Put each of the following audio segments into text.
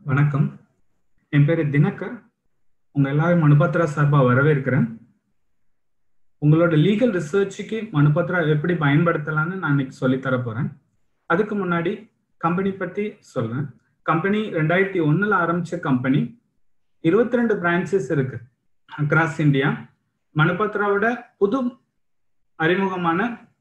வணக்கம் என் பேரு தினகர் உங்க எல்லாரும் மனுபத்ரா சார்பா வரவேற்கிறேன் உங்களோட லீகல் ரிசர்ச்சுக்கு மனுபத்ரா எப்படி பயன்படுத்தலாம்னு நான் இன்னைக்கு சொல்லி தர போறேன் அதுக்கு முன்னாடி கம்பெனி பத்தி சொல்றேன் கம்பெனி ரெண்டாயிரத்தி ஒண்ணுல ஆரம்பிச்ச கம்பெனி இருபத்தி ரெண்டு பிரான்ச்சஸ் இருக்கு அக்ராஸ் இந்தியா மனுபத்ராவோட புது அறிமுகமான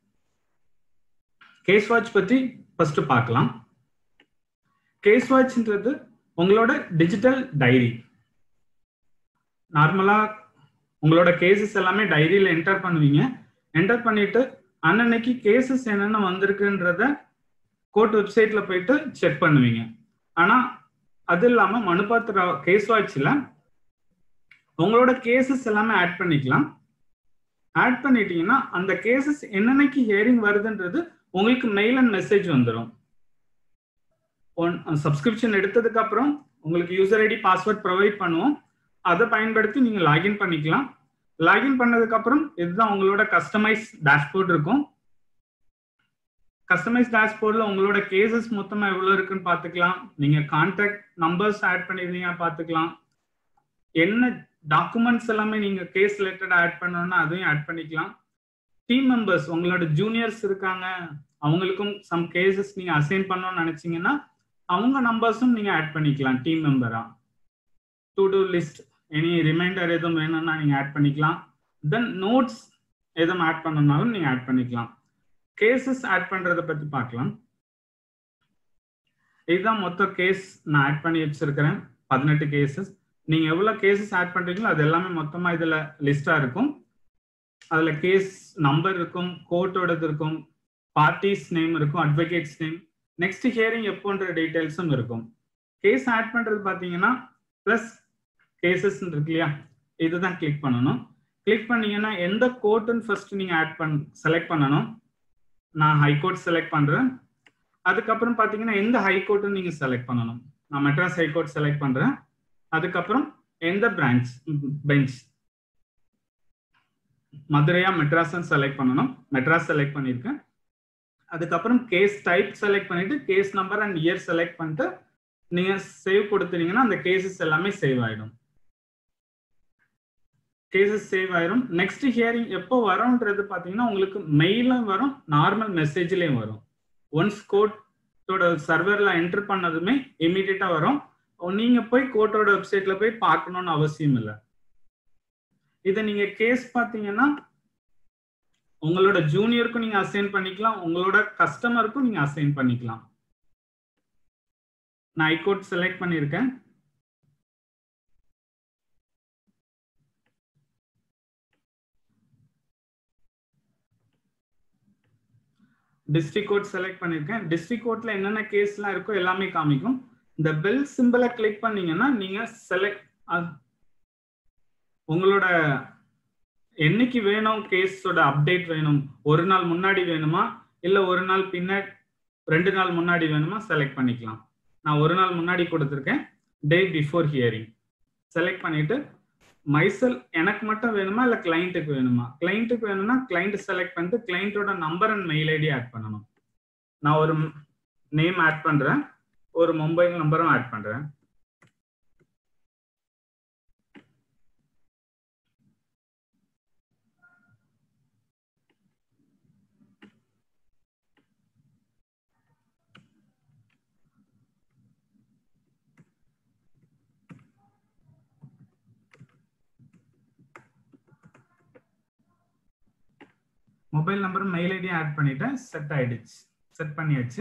கேஸ் வாட்ச் பத்தி ஃபர்ஸ்ட் பார்க்கலாம் கேஸ் வாட்ச்ன்றது உங்களோட டிஜிட்டல் டைரி நார்மலா உங்களோட கேசஸ் எல்லாமே டைரியில என்டர் பண்ணுவீங்க என்டர் பண்ணிட்டு அன்னன்னைக்கு கேசஸ் என்னென்ன வந்திருக்குன்றத கோர்ட் வெப்சைட்ல போயிட்டு செக் பண்ணுவீங்க ஆனா அது இல்லாம மனுபாத்திர கேஸ் வாட்ச்ல உங்களோட கேசஸ் எல்லாமே ஆட் பண்ணிக்கலாம் ஆட் பண்ணிட்டீங்கன்னா அந்த கேசஸ் என்னன்னைக்கு ஹியரிங் வருதுன்றது உங்களுக்கு மெயில் அண்ட் மெசேஜ் வந்துடும் ஒன் சப்ஸ்கிரிப்ஷன் எடுத்ததுக்கு அப்புறம் உங்களுக்கு யூசர் ஐடி பாஸ்வேர்ட் ப்ரொவைட் பண்ணுவோம் அதை பயன்படுத்தி நீங்க லாகின் பண்ணிக்கலாம் லாகின் பண்ணதுக்கு அப்புறம் இதுதான் உங்களோட கஸ்டமைஸ் டேஷ்போர்ட் இருக்கும் கஸ்டமைஸ் டேஷ்போர்ட்ல உங்களோட கேசஸ் மொத்தமா எவ்வளவு இருக்குன்னு பாத்துக்கலாம் நீங்க கான்டாக்ட் நம்பர்ஸ் ஆட் பண்ணிருந்தீங்க பாத்துக்கலாம் என்ன டாக்குமெண்ட்ஸ் எல்லாமே நீங்க கேஸ் ரிலேட்டட் ஆட் பண்ணணும்னா அதையும் ஆட் பண்ணிக்கலாம் டீம் மெம்பர்ஸ் உங்களோட ஜூனியர்ஸ் இருக்காங்க அவங்களுக்கும் சம் கேசஸ் நீங்க அசைன் பண்ணணும்னு நினைச்சீங்கன்னா அவங்க நம்பர்ஸும் நீங்க ஆட் பண்ணிக்கலாம் டீம் மெம்பரா to do list any reminder எதுவும் வேணும்னா நீங்க ஆட் பண்ணிக்கலாம் தென் நோட்ஸ் எதுவும் ஆட் பண்ணனாலும் நீங்க ஆட் பண்ணிக்கலாம் கேசஸ் ஆட் பண்றத பத்தி பார்க்கலாம் இதுதான் மொத்த கேஸ் நான் ஆட் பண்ணி வச்சிருக்கிறேன் பதினெட்டு கேசஸ் நீங்க எவ்வளவு கேசஸ் ஆட் பண்றீங்களோ அது எல்லாமே மொத்தமா இதுல லிஸ்டா இருக்கும் அதுல கேஸ் நம்பர் இருக்கும் கோர்ட்டோடது இருக்கும் பார்ட்டிஸ் நேம் இருக்கும் அட்வொகேட்ஸ் நேம் நெக்ஸ்ட் ஹியரிங் எப்போன்ற டீடைல்ஸும் இருக்கும் கேஸ் ஆட் பண்றது பாத்தீங்கன்னா பிளஸ் கேசஸ் இருக்கு இல்லையா இதுதான் கிளிக் பண்ணணும் கிளிக் பண்ணீங்கன்னா எந்த கோர்ட்டுன்னு ஃபர்ஸ்ட் நீங்க ஆட் பண் செலக்ட் பண்ணணும் நான் ஹைகோர்ட் செலக்ட் பண்றேன் அதுக்கப்புறம் பாத்தீங்கன்னா எந்த ஹைகோர்ட்டுன்னு நீங்க செலக்ட் பண்ணணும் நான் மெட்ராஸ் ஹைகோர்ட் செலக்ட் பண்றேன் அதுக்கப்புறம் எந்த பிரான்ச் பெஞ்ச் மதுரையா மெட்ராஸ்ன்னு செலக்ட் பண்ணணும் மெட்ராஸ் செலக்ட் பண்ணியிருக்கேன் அதுக்கப்புறம் கேஸ் டைப் செலக்ட் பண்ணிட்டு case number and year select பண்ணிட்டு நீங்க சேவ் கொடுத்துட்டீங்கன்னா அந்த கேசஸ் எல்லாமே சேவ் ஆயிடும் கேசஸ் சேவ் ஆயிரும் நெக்ஸ்ட் ஹியரிங் எப்போ வரும்ன்றது பாத்தீங்கன்னா உங்களுக்கு மெயிலும் வரும் நார்மல் மெசேஜ்லயும் வரும் ஒன்ஸ் கோர்ட்டோட சர்வர்ல என்டர் பண்ணதுமே இமீடியட்டா வரும் நீங்க போய் கோர்ட்டோட வெப்சைட்ல போய் பார்க்கணும்னு அவசியம் இல்லை இதை நீங்க கேஸ் பாத்தீங்கன்னா உங்களோட ஜூனியருக்கும் நீங்க அசைன் பண்ணிக்கலாம் உங்களோட கஸ்டமருக்கும் நீங்க அசைன் பண்ணிக்கலாம் நான் ஹைகோர்ட் செலக்ட் பண்ணியிருக்கேன் டிஸ்ட்ரிக்ட் கோர்ட் செலக்ட் பண்ணியிருக்கேன் டிஸ்ட்ரிக்ட் கோர்ட்ல என்னென்ன கேஸ்லாம் இருக்கோ எல்லாமே காமிக்கும் இந்த பெல் சிம்பிளை கிளிக் பண்ணீங்கன்னா நீங்க செலக்ட் உங்களோட என்னைக்கு வேணும் கேஸோட அப்டேட் வேணும் ஒரு நாள் முன்னாடி வேணுமா இல்ல ஒரு நாள் பின்னாடி ரெண்டு நாள் முன்னாடி வேணுமா செலக்ட் பண்ணிக்கலாம் நான் ஒரு நாள் முன்னாடி கொடுத்துருக்கேன் டே பிஃபோர் ஹியரிங் செலக்ட் பண்ணிட்டு மைசெல் எனக்கு மட்டும் வேணுமா இல்ல கிளைண்ட்டுக்கு வேணுமா கிளைண்ட்டுக்கு வேணும்னா கிளைண்ட் செலக்ட் பண்ணிட்டு கிளைண்ட்டோட number and mail ID add பண்ணணும் நான் ஒரு நேம் ஆட் பண்றேன் ஒரு மொபைல் நம்பரும் ஆட் பண்றேன் mobile number mail ID add பண்ணிட்டேன் செட் ஆயிடுச்சு செட் பண்ணியாச்சு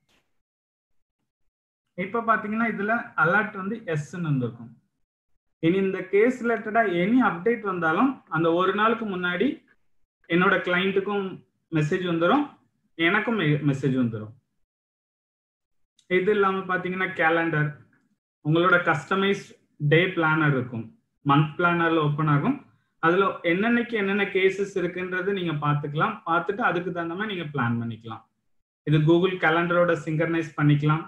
இப்போ பாத்தீங்கன்னா இதுல அலர்ட் வந்து எஸ்ன்னு வந்திருக்கும் இனி இந்த கேஸ் ரிலேட்டடா எனி அப்டேட் வந்தாலும் அந்த ஒரு நாளுக்கு முன்னாடி என்னோட கிளைண்ட்டுக்கும் மெசேஜ் வந்துடும் எனக்கும் மெசேஜ் வந்துடும் இது இல்லாம பாத்தீங்கன்னா கேலண்டர் உங்களோட கஸ்டமைஸ் டே பிளானர் இருக்கும் மந்த் பிளானர்ல ஓப்பன் ஆகும் அதுல என்னென்னைக்கு என்னென்ன கேசஸ் இருக்குன்றது நீங்க பாத்துக்கலாம் பார்த்துட்டு அதுக்கு தகுந்த மாதிரி நீங்க பிளான் பண்ணிக்கலாம் இது கூகுள் கேலண்டரோட சிங்கர்னைஸ் பண்ணிக்கலாம்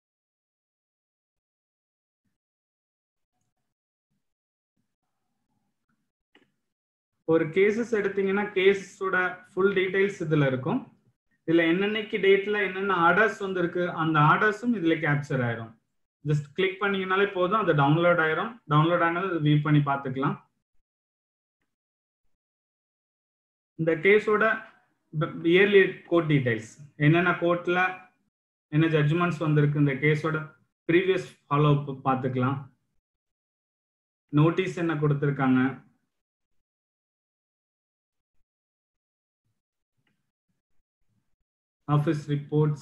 ஒரு கேசஸ் எடுத்தீங்கன்னா கேஸோட ஃபுல் டீடைல்ஸ் இதுல இருக்கும் இதுல என்னென்னைக்கு டேட்ல என்னென்ன ஆர்டர்ஸ் வந்திருக்கு அந்த ஆர்டர்ஸும் இதுல கேப்சர் ஆயிரும் ஜஸ்ட் கிளிக் பண்ணீங்கனாலே போதும் அது டவுன்லோட் ஆயிரும் டவுன்லோட் ஆனது வியூ பண்ணி பார்த்துக்கலாம் இந்த கேஸோட இயர்லி கோர்ட் டீடைல்ஸ் என்னென்ன கோர்ட்ல என்ன ஜட்ஜ்மெண்ட்ஸ் வந்திருக்கு இந்த கேஸோட ப்ரீவியஸ் ஃபாலோ அப் பார்த்துக்கலாம் நோட்டீஸ் என்ன கொடுத்துருக்காங்க office reports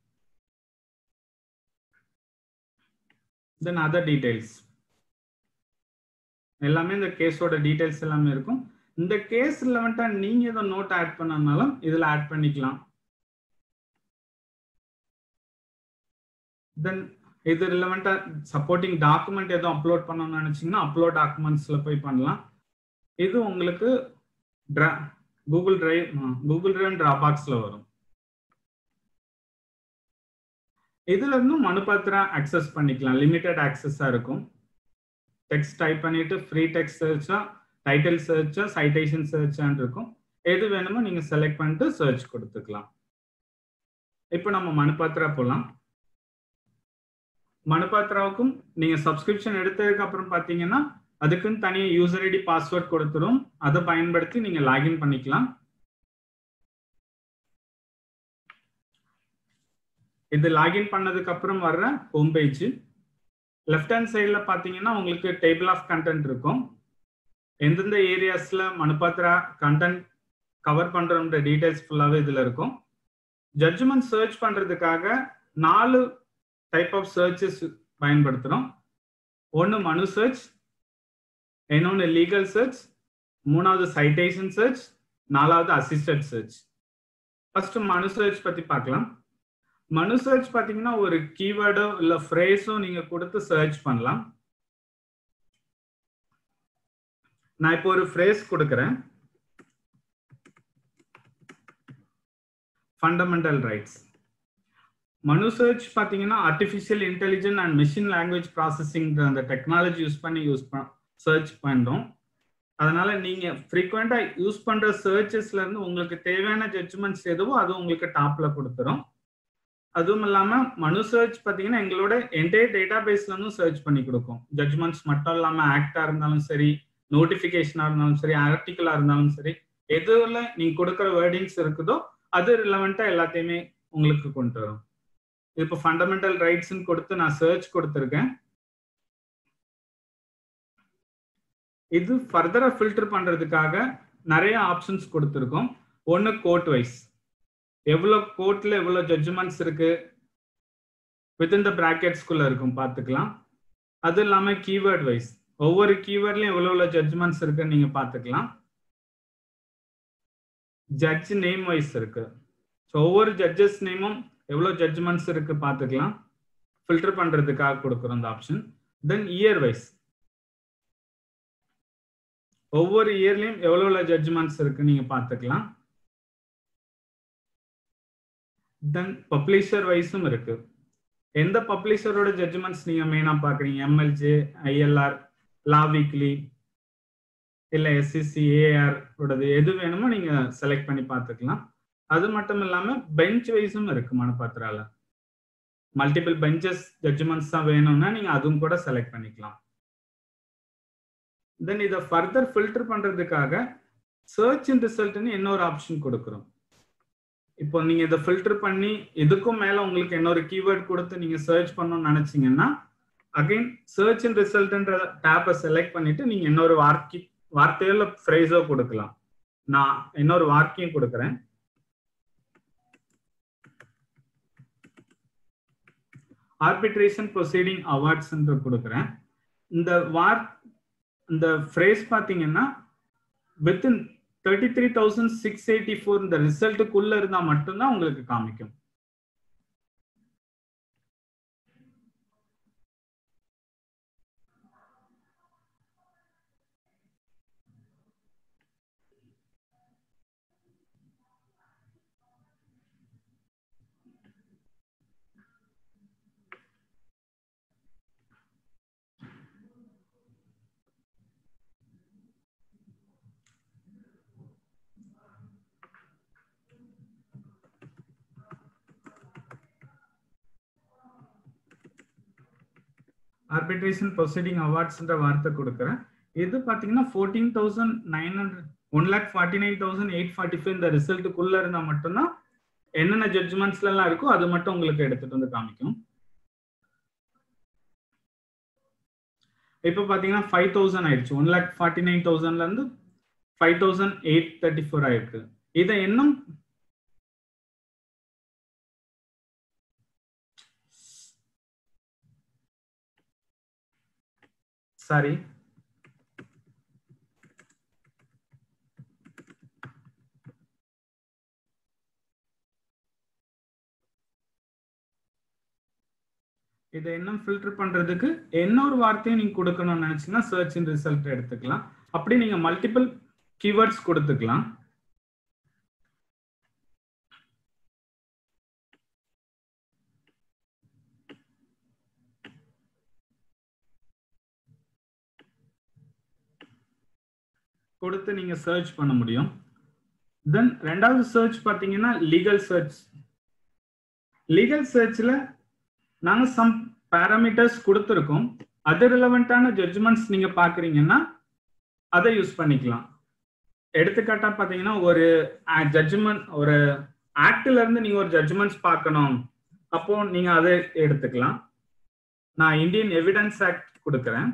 then other details எல்லாமே இந்த கேஸோட டீடைல்ஸ் எல்லாமே இருக்கும் இந்த கேஸ் ரிலவெண்டா நீங்க ஏதோ நோட் ஆட் பண்ணனாலும் இதுல ஆட் பண்ணிக்கலாம் தென் இது ரிலவெண்டா சப்போர்ட்டிங் டாக்குமெண்ட் எதுவும் அப்லோட் பண்ணணும்னு நினைச்சீங்கன்னா அப்லோட் டாக்குமெண்ட்ஸ்ல போய் பண்ணலாம் இது உங்களுக்கு கூகுள் டிரைவ் கூகுள் டிரைவ் டிராபாக்ஸ்ல வரும் இதுல இருந்தும் மனுபத்திரம் அக்சஸ் பண்ணிக்கலாம் லிமிடெட் ஆக்சஸா இருக்கும் டெக்ஸ்ட் டைப் பண்ணிட்டு ஃப்ரீ டெக்ஸ்ட் சர்ச்சா டைட்டில் சர்ச்சா சைட்டேஷன் சர்ச்சான் இருக்கும் எது வேணுமோ நீங்க செலக்ட் பண்ணிட்டு சர்ச் கொடுத்துக்கலாம் இப்போ நம்ம மனுபாத்திரா போகலாம் மனுபாத்திராவுக்கும் நீங்க சப்ஸ்கிரிப்ஷன் எடுத்ததுக்கு அப்புறம் பாத்தீங்கன்னா அதுக்குன்னு தனியாக யூசர் ஐடி பாஸ்வேர்ட் கொடுத்துரும் அதை பயன்படுத்தி நீங்க லாகின் பண்ணிக்கலாம் இது லாகின் பண்ணதுக்கு அப்புறம் வர்ற ஹோம் பேஜ் லெஃப்ட் ஹேண்ட் சைடில் பார்த்தீங்கன்னா உங்களுக்கு டேபிள் ஆஃப் கண்டென்ட் இருக்கும் எந்தெந்த ஏரியாஸ்ல மனுபாத்திரா கண்டென்ட் கவர் பண்றோம்ன்ற டீடைல்ஸ் ஃபுல்லாகவே இதில் இருக்கும் ஜட்ஜ்மெண்ட் சர்ச் பண்றதுக்காக நாலு டைப் ஆஃப் சர்ச்சஸ் பயன்படுத்துகிறோம் ஒன்று மனு சர்ச் இன்னொன்று லீகல் சர்ச் மூணாவது சைட்டேஷன் சர்ச் நாலாவது assisted search first Manu search பற்றி பார்க்கலாம் மனு சர்ச் பார்த்தீங்கன்னா ஒரு கீவேர்டோ இல்லை ஃப்ரேஸோ நீங்கள் கொடுத்து சர்ச் பண்ணலாம் நான் இப்போ ஒரு ஃப்ரேஸ் கொடுக்குறேன் ஃபண்டமெண்டல் ரைட்ஸ் மனு சர்ச் பார்த்தீங்கன்னா artificial intelligent and machine language processing அந்த டெக்னாலஜி யூஸ் பண்ணி யூஸ் சர்ச் பண்ணுறோம் அதனால நீங்க ஃப்ரீக்வெண்டா யூஸ் பண்ற சர்ச்சஸ்ல இருந்து உங்களுக்கு தேவையான ஜட்ஜ்மெண்ட்ஸ் எதுவோ அது உங்களுக்கு டாப்ல கொடுத்துரும் அதுவும் இல்லாம மனு சர்ச் பாத்தீங்கன்னா எங்களோட என்டையர் டேட்டா பேஸ்ல இருந்தும் சர்ச் பண்ணி கொடுக்கும் ஜட்ஜ்மெண்ட்ஸ் மட்டும் இல்லாம ஆக்டா இருந்தாலும் சரி நோட்டிபிகேஷனா இருந்தாலும் சரி ஆர்டிக்கலா இருந்தாலும் சரி எதுல நீங்க கொடுக்குற வேர்டிங்ஸ் இருக்குதோ அது ரிலவெண்டா எல்லாத்தையுமே உங்களுக்கு கொண்டு வரும் இப்போ ஃபண்டமெண்டல் ரைட்ஸ்ன்னு கொடுத்து நான் சர்ச் கொடுத்துருக்கேன் இது ஃபர்தரா ஃபில்டர் பண்றதுக்காக நிறைய ஆப்ஷன்ஸ் கொடுத்துருக்கோம் ஒன்று கோர்ட் வைஸ் எவ்வளோ கோர்ட்ல எவ்வளோ ஜட்ஜ்மெண்ட்ஸ் இருக்கு வித்தின் த ப்ராக்கெட்ஸ்குள்ள இருக்கும் பார்த்துக்கலாம் அது இல்லாமல் கீவேர்ட் வைஸ் ஒவ்வொரு கீவேர்ட்லையும் எவ்வளோ எவ்வளோ ஜட்ஜ்மெண்ட்ஸ் இருக்குன்னு நீங்க பார்த்துக்கலாம் ஜட்ஜ் நேம் வைஸ் இருக்கு ஸோ ஒவ்வொரு ஜட்ஜஸ் நேமும் எவ்வளோ ஜட்ஜ்மெண்ட்ஸ் இருக்கு பார்த்துக்கலாம் ஃபில்டர் பண்றதுக்காக கொடுக்குறோம் இந்த ஆப்ஷன் தென் இயர் வைஸ் ஒவ்வொரு இயர்லயும் எவ்வளோ எவ்வளோ ஜட்ஜ்மெண்ட்ஸ் இருக்கு நீங்க பார்த்துக்கலாம் தென் பப்ளிஷர் வைஸும் இருக்கு எந்த பப்ளிஷரோட ஜட்ஜ்மெண்ட்ஸ் நீங்க மெயினா பாக்குறீங்க எம்எல்ஜே ஐஎல்ஆர் லா வீக்லி இல்ல எஸ்சிசி ஏஆர் ஓடது எது வேணுமோ நீங்க செலக்ட் பண்ணி பார்த்துக்கலாம் அது மட்டும் இல்லாம பெஞ்ச் வைஸும் இருக்கு மனப்பாத்திரால மல்டிபிள் பெஞ்சஸ் ஜட்ஜ்மெண்ட்ஸ் தான் வேணும்னா நீங்க அதுவும் கூட செலக்ட் பண்ணிக்கலாம் தென் இதை ஃபர்தர் ஃபில்டர் பண்றதுக்காக சர்ச் இன் ரிசல்ட்னு இன்னொரு ஆப்ஷன் கொடுக்குறோம் இப்போ நீங்க இதை ஃபில்டர் பண்ணி இதுக்கும் மேல உங்களுக்கு இன்னொரு கீவேர்ட் கொடுத்து நீங்க சர்ச் பண்ணணும்னு நினைச்சீங்கன்னா அகைன் சர்ச் இன் ரிசல்ட்ன்ற டேப்பை செலக்ட் பண்ணிட்டு நீங்க இன்னொரு வார்க்கி வார்த்தையோ இல்லை ஃப்ரேஸோ கொடுக்கலாம் நான் இன்னொரு வார்த்தையும் கொடுக்குறேன் ஆர்பிட்ரேஷன் ப்ரொசீடிங் அவார்ட்ஸ் கொடுக்குறேன் இந்த வார் இந்த ஃப்ரேஸ் பார்த்தீங்கன்னா within thirty three thousand six eighty four இந்த ரிசல்ட்டுக்குள்ள இருந்தால் மட்டும்தான் உங்களுக்கு காமிக்கும் ஆர்பிட்ரேஷன் ப்ரொசீடிங் அவார்ட்ஸ்ன்ற வார்த்தை கொடுக்குறேன் இது பார்த்தீங்கன்னா fourteen thousand nine hundred one lakh forty nine thousand eight forty five இந்த ரிசல்ட்டுக்குள்ள இருந்தால் மட்டும்தான் என்னென்ன ஜட்ஜ்மெண்ட்ஸ்ல எல்லாம் இருக்கோ அது மட்டும் உங்களுக்கு எடுத்துட்டு வந்து காமிக்கும் இப்போ பார்த்தீங்கன்னா ஃபைவ் தௌசண்ட் ஆயிடுச்சு ஒன் லேக் ஃபார்ட்டி நைன் தௌசண்ட்ல இருந்து five thousand eight thirty four ஆயிருக்கு இதை இன்னும் சாரி இதை இன்னும் ஃபில்டர் பண்றதுக்கு இன்னொரு வார்த்தையும் நீங்க கொடுக்கணும்னு நினைச்சீங்கன்னா சர்ச் இன் ரிசல்ட் எடுத்துக்கலாம் அப்படி நீங்க மல்டிபிள் கீவேர்ட்ஸ் கொடுத்துக்கலாம் கொடுத்து நீங்க சர்ச் பண்ண முடியும் தென் ரெண்டாவது சர்ச் பார்த்தீங்கன்னா லீகல் சர்ச் லீகல் சர்ச்ல நாங்க சம் பேராமீட்டர்ஸ் கொடுத்துருக்கோம் அது ரிலவெண்டான ஜட்ஜ்மெண்ட்ஸ் நீங்க பாக்குறீங்கன்னா அதை யூஸ் பண்ணிக்கலாம் எடுத்துக்காட்டா பாத்தீங்கன்னா ஒரு ஜட்ஜ்மெண்ட் ஒரு ஆக்ட்ல இருந்து நீங்க ஒரு ஜட்ஜ்மெண்ட்ஸ் பார்க்கணும் அப்போ நீங்க அதை எடுத்துக்கலாம் நான் இந்தியன் எவிடன்ஸ் ஆக்ட் கொடுக்குறேன்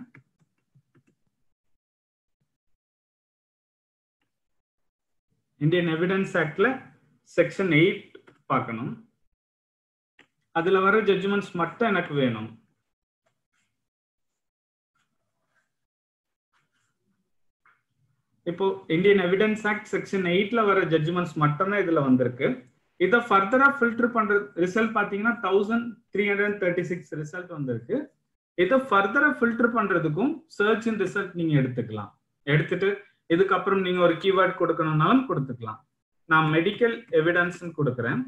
இந்தியன் எவிடன்ஸ் ஆக்ட்ல செக்ஷன் எயிட் பார்க்கணும் அதுல வர ஜட்ஜ்மெண்ட்ஸ் மட்டும் எனக்கு வேணும் இப்போ இந்தியன் எவிடன்ஸ் ஆக்ட் செக்ஷன் எயிட்ல வர ஜட்ஜ்மெண்ட்ஸ் மட்டும் தான் இதுல வந்திருக்கு இதை ஃபர்தரா ஃபில்டர் பண்ற ரிசல்ட் பாத்தீங்கன்னா thousand three hundred thirty six result வந்திருக்கு இதை ஃபர்தரா ஃபில்டர் பண்றதுக்கும் சர்ச் இன் ரிசல்ட் நீங்க எடுத்துக்கலாம் எடுத்துட்டு இதுக்கப்புறம் நீங்க ஒரு கீவேர்ட் கொடுக்கணும்னாலும் கொடுத்துக்கலாம் நான் மெடிக்கல் எவிடன்ஸ் கொடுக்குறேன்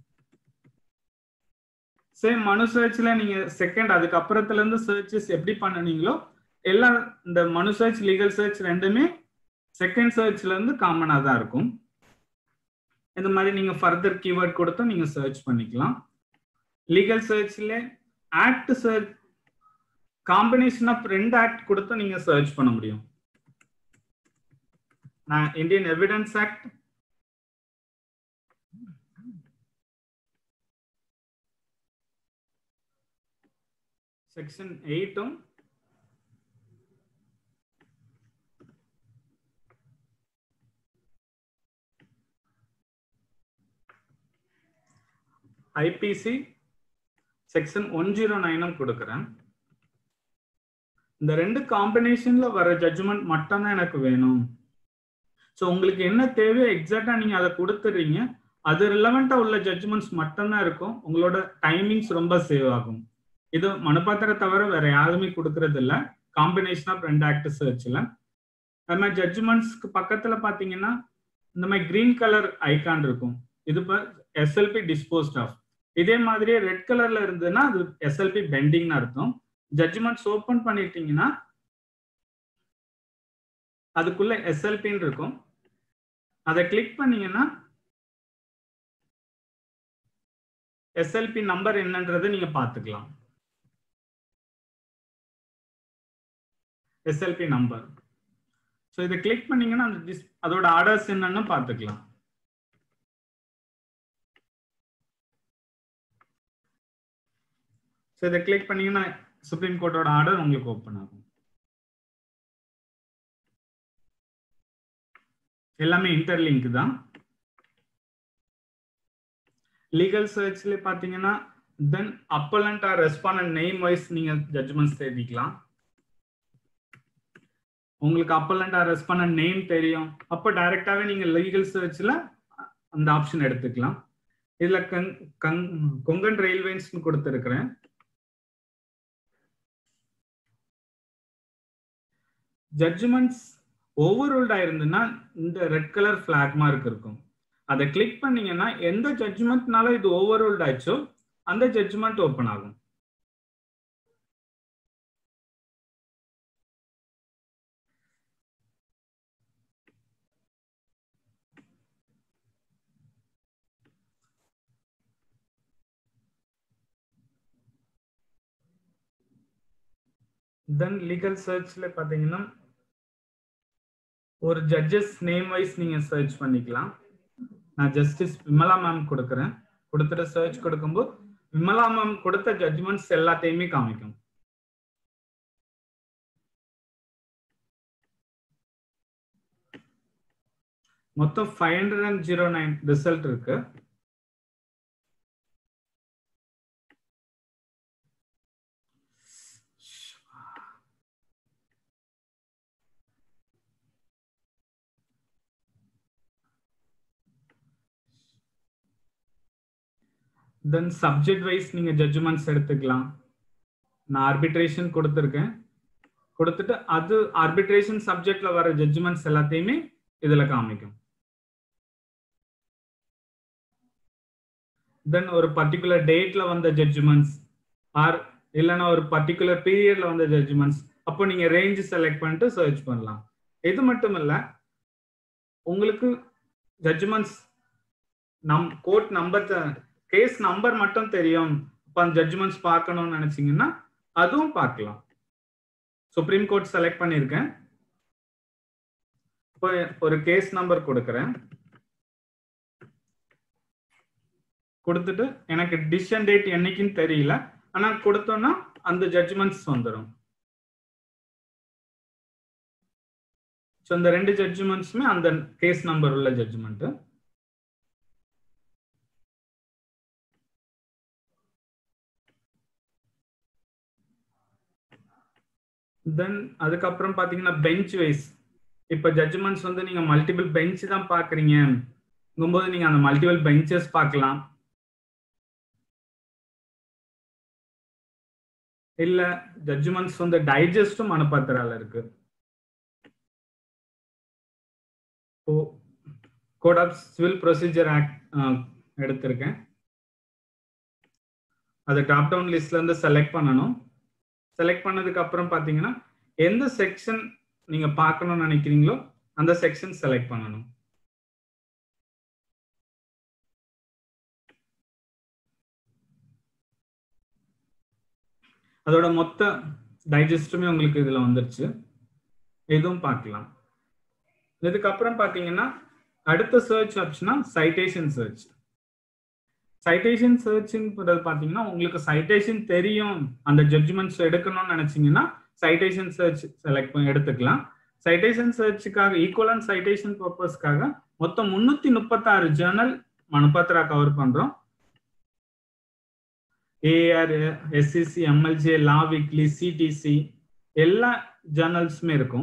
சேம் மனு சர்ச்ல நீங்க செகண்ட் அதுக்கு அப்புறத்துல இருந்து சர்ச்சஸ் எப்படி பண்ணுனீங்களோ எல்லா இந்த மனு சர்ச் லீகல் சர்ச் ரெண்டுமே செகண்ட் சர்ச்ல இருந்து காமனா தான் இருக்கும் இந்த மாதிரி நீங்க ஃபர்தர் கீவேர்ட் கொடுத்தும் நீங்க சர்ச் பண்ணிக்கலாம் லீகல் சர்ச்ல ஆக்ட் சர்ச் காம்பினேஷன் ஆஃப் ரெண்டு ஆக்ட் கொடுத்தும் நீங்க சர்ச் பண்ண முடியும் நான் இந்தியன் எவிடன்ஸ் ஆக்ட் செக்ஷன் எயிட்டும் ஐபிசி செக்ஷன் ஒன் ஜீரோ நைனும் கொடுக்குறேன் இந்த ரெண்டு காம்பினேஷன்ல வர ஜட்ஜ்மெண்ட் மட்டும் தான் எனக்கு வேணும் ஸோ உங்களுக்கு என்ன தேவையோ எக்ஸாக்டா நீங்க அதை கொடுத்துறீங்க அது ரிலவெண்டா உள்ள ஜட்ஜ்மெண்ட்ஸ் மட்டும்தான் இருக்கும் உங்களோட டைமிங்ஸ் ரொம்ப சேவ் ஆகும் இது மனுபாத்திர தவிர வேற யாருமே கொடுக்கறது இல்ல காம்பினேஷன் ஆஃப் ரெண்டு ஆக்ட் சர்ச்ல அது மாதிரி ஜட்ஜ்மெண்ட்ஸ்க்கு பக்கத்துல பாத்தீங்கன்னா இந்த மாதிரி கிரீன் கலர் ஐகான் இருக்கும் இது இப்போ எஸ்எல்பி டிஸ்போஸ்ட் ஆஃப் இதே மாதிரியே ரெட் கலர்ல இருந்ததுன்னா அது எஸ்எல்பி பெண்டிங்னு அர்த்தம் ஜட்ஜ்மெண்ட்ஸ் ஓப்பன் பண்ணிட்டீங்கன்னா அதுக்குள்ள எஸ்எல்பின்னு இருக்கும் அதை கிளிக் பண்ணீங்கன்னா எஸ்எல்பி நம்பர் என்னன்றதை நீங்க பாத்துக்கலாம் எஸ்எல்பி நம்பர் ஸோ இதை கிளிக் பண்ணீங்கன்னா அந்த டிஸ் அதோட ஆர்டர்ஸ் என்னன்னு பார்த்துக்கலாம் ஸோ இதை கிளிக் பண்ணீங்கன்னா சுப்ரீம் கோர்ட்டோட ஆர்டர் உங்களுக்கு ஓப்பன் ஆகும் எல்லாமே இன்டர்லிங்க் தான் லீகல் சர்ச்ல பாத்தீங்கன்னா then appellant or respondent name wise நீங்க ஜட்ஜ்மெண்ட்ஸ் தேடிக்கலாம் உங்களுக்கு அப்பலண்ட் ஆர் ரெஸ்பாண்ட் நேம் தெரியும் அப்போ டைரக்டாவே நீங்க லீகல் சர்ச்ல அந்த ஆப்ஷன் எடுத்துக்கலாம் இதுல கங் கங் கொங்கன் ரயில்வேஸ்னு கொடுத்துருக்கிறேன் ஜட்ஜ்மெண்ட்ஸ் ஓவர்ரூல்டா இருந்துன்னா இந்த ரெட் கலர் பிளாக் மார்க் இருக்கும் அதை கிளிக் பண்ணீங்கன்னா எந்த ஜட்ஜ்மெண்ட்னால இது ஓவர்ரூல்ட் ஆச்சோ அந்த ஜட்ஜ்மெண்ட் ஓப்பன் ஆகும் தென் லீகல் சர்ச்ல பாத்தீங்கன்னா ஒரு ஜட்ஜஸ் நேம் வைஸ் நீங்க சர்ச் பண்ணிக்கலாம் நான் ஜஸ்டிஸ் விமலா மேம் கொடுக்குறேன் கொடுத்துட்டு சர்ச் கொடுக்கும்போது விமலா மேம் கொடுத்த ஜட்ஜ்மெண்ட்ஸ் எல்லாத்தையுமே காமிக்கும் மொத்தம் five hundred and zero nine result இருக்கு தென் சப்ஜெக்ட் வைஸ் நீங்க ஜட்ஜ்மெண்ட்ஸ் எடுத்துக்கலாம் நான் ஆர்பிட்ரேஷன் கொடுத்துருக்கேன் கொடுத்துட்டு அது ஆர்பிட்ரேஷன் சப்ஜெக்ட்ல வர ஜட்ஜ்மெண்ட்ஸ் எல்லாத்தையுமே இதுல காமிக்கும் தென் ஒரு பர்டிகுலர் டேட்ல வந்த ஜட்ஜ்மெண்ட்ஸ் ஆர் இல்லைன்னா ஒரு பர்டிகுலர் பீரியட்ல வந்த ஜட்ஜ்மெண்ட்ஸ் அப்போ நீங்க ரேஞ்ச் செலக்ட் பண்ணிட்டு சர்ச் பண்ணலாம் இது மட்டும் இல்ல உங்களுக்கு ஜட்ஜ்மெண்ட்ஸ் நம் கோர்ட் நம்பர் கேஸ் நம்பர் மட்டும் தெரியும் இப்போ அந்த ஜட்ஜ்மெண்ட்ஸ் பார்க்கணும்னு நினைச்சீங்கன்னா அதுவும் பார்க்கலாம் சுப்ரீம் கோர்ட் செலக்ட் பண்ணியிருக்கேன் இப்போ ஒரு கேஸ் நம்பர் கொடுக்குறேன் கொடுத்துட்டு எனக்கு டிசிஷன் டேட் என்னைக்குன்னு தெரியல ஆனா கொடுத்தோம்னா அந்த ஜட்ஜ்மெண்ட்ஸ் வந்துடும் ஸோ இந்த ரெண்டு ஜட்ஜ்மெண்ட்ஸுமே அந்த கேஸ் நம்பர் உள்ள ஜட்ஜ்மெண்ட் தென் அதுக்கப்புறம் பாத்தீங்கன்னா பெஞ்ச் வைஸ் இப்போ ஜட்ஜ்மெண்ட்ஸ் வந்து நீங்க மல்டிபிள் பெஞ்ச் தான் பாக்குறீங்க நீங்க அந்த மல்டிபிள் பெஞ்சஸ் பார்க்கலாம் இல்ல ஜட்ஜ்மெண்ட்ஸ் வந்து டைஜஸ்டும் மனப்பத்திரால இருக்கு code of civil procedure act எடுத்திருக்கேன் அது டாப் டவுன் லிஸ்ட்ல இருந்து செலக்ட் பண்ணணும் செலக்ட் பண்ணதுக்கு அப்புறம் பாத்தீங்கன்னா எந்த செக்ஷன் நீங்க பார்க்கணும்னு நினைக்கிறீங்களோ அந்த செக்ஷன் செலக்ட் பண்ணணும் அதோட மொத்த டைஜஸ்டுமே உங்களுக்கு இதுல வந்துருச்சு இதுவும் பார்க்கலாம் இதுக்கப்புறம் பாத்தீங்கன்னா அடுத்த சர்ச் ஆப்ஷனா சைட்டேஷன் சர்ச் சைட்டேஷன் சர்ச்ன்றது பாத்தீங்கன்னா உங்களுக்கு சைட்டேஷன் தெரியும் அந்த ஜட்ஜ்மெண்ட்ஸ் எடுக்கணும்னு நினைச்சீங்கன்னா சைட்டேஷன் சர்ச் செலக்ட் பண்ணி எடுத்துக்கலாம் சைட்டேஷன் சர்ச்சுக்காக ஈக்குவலன் சைட்டேஷன் பர்பஸ்க்காக மொத்தம் முன்னூத்தி முப்பத்தாறு ஜேர்னல் மனுபத்ரா கவர் பண்றோம் AR SCC MLJ law weekly CTC எல்லா ஜேர்னல்ஸுமே இருக்கும்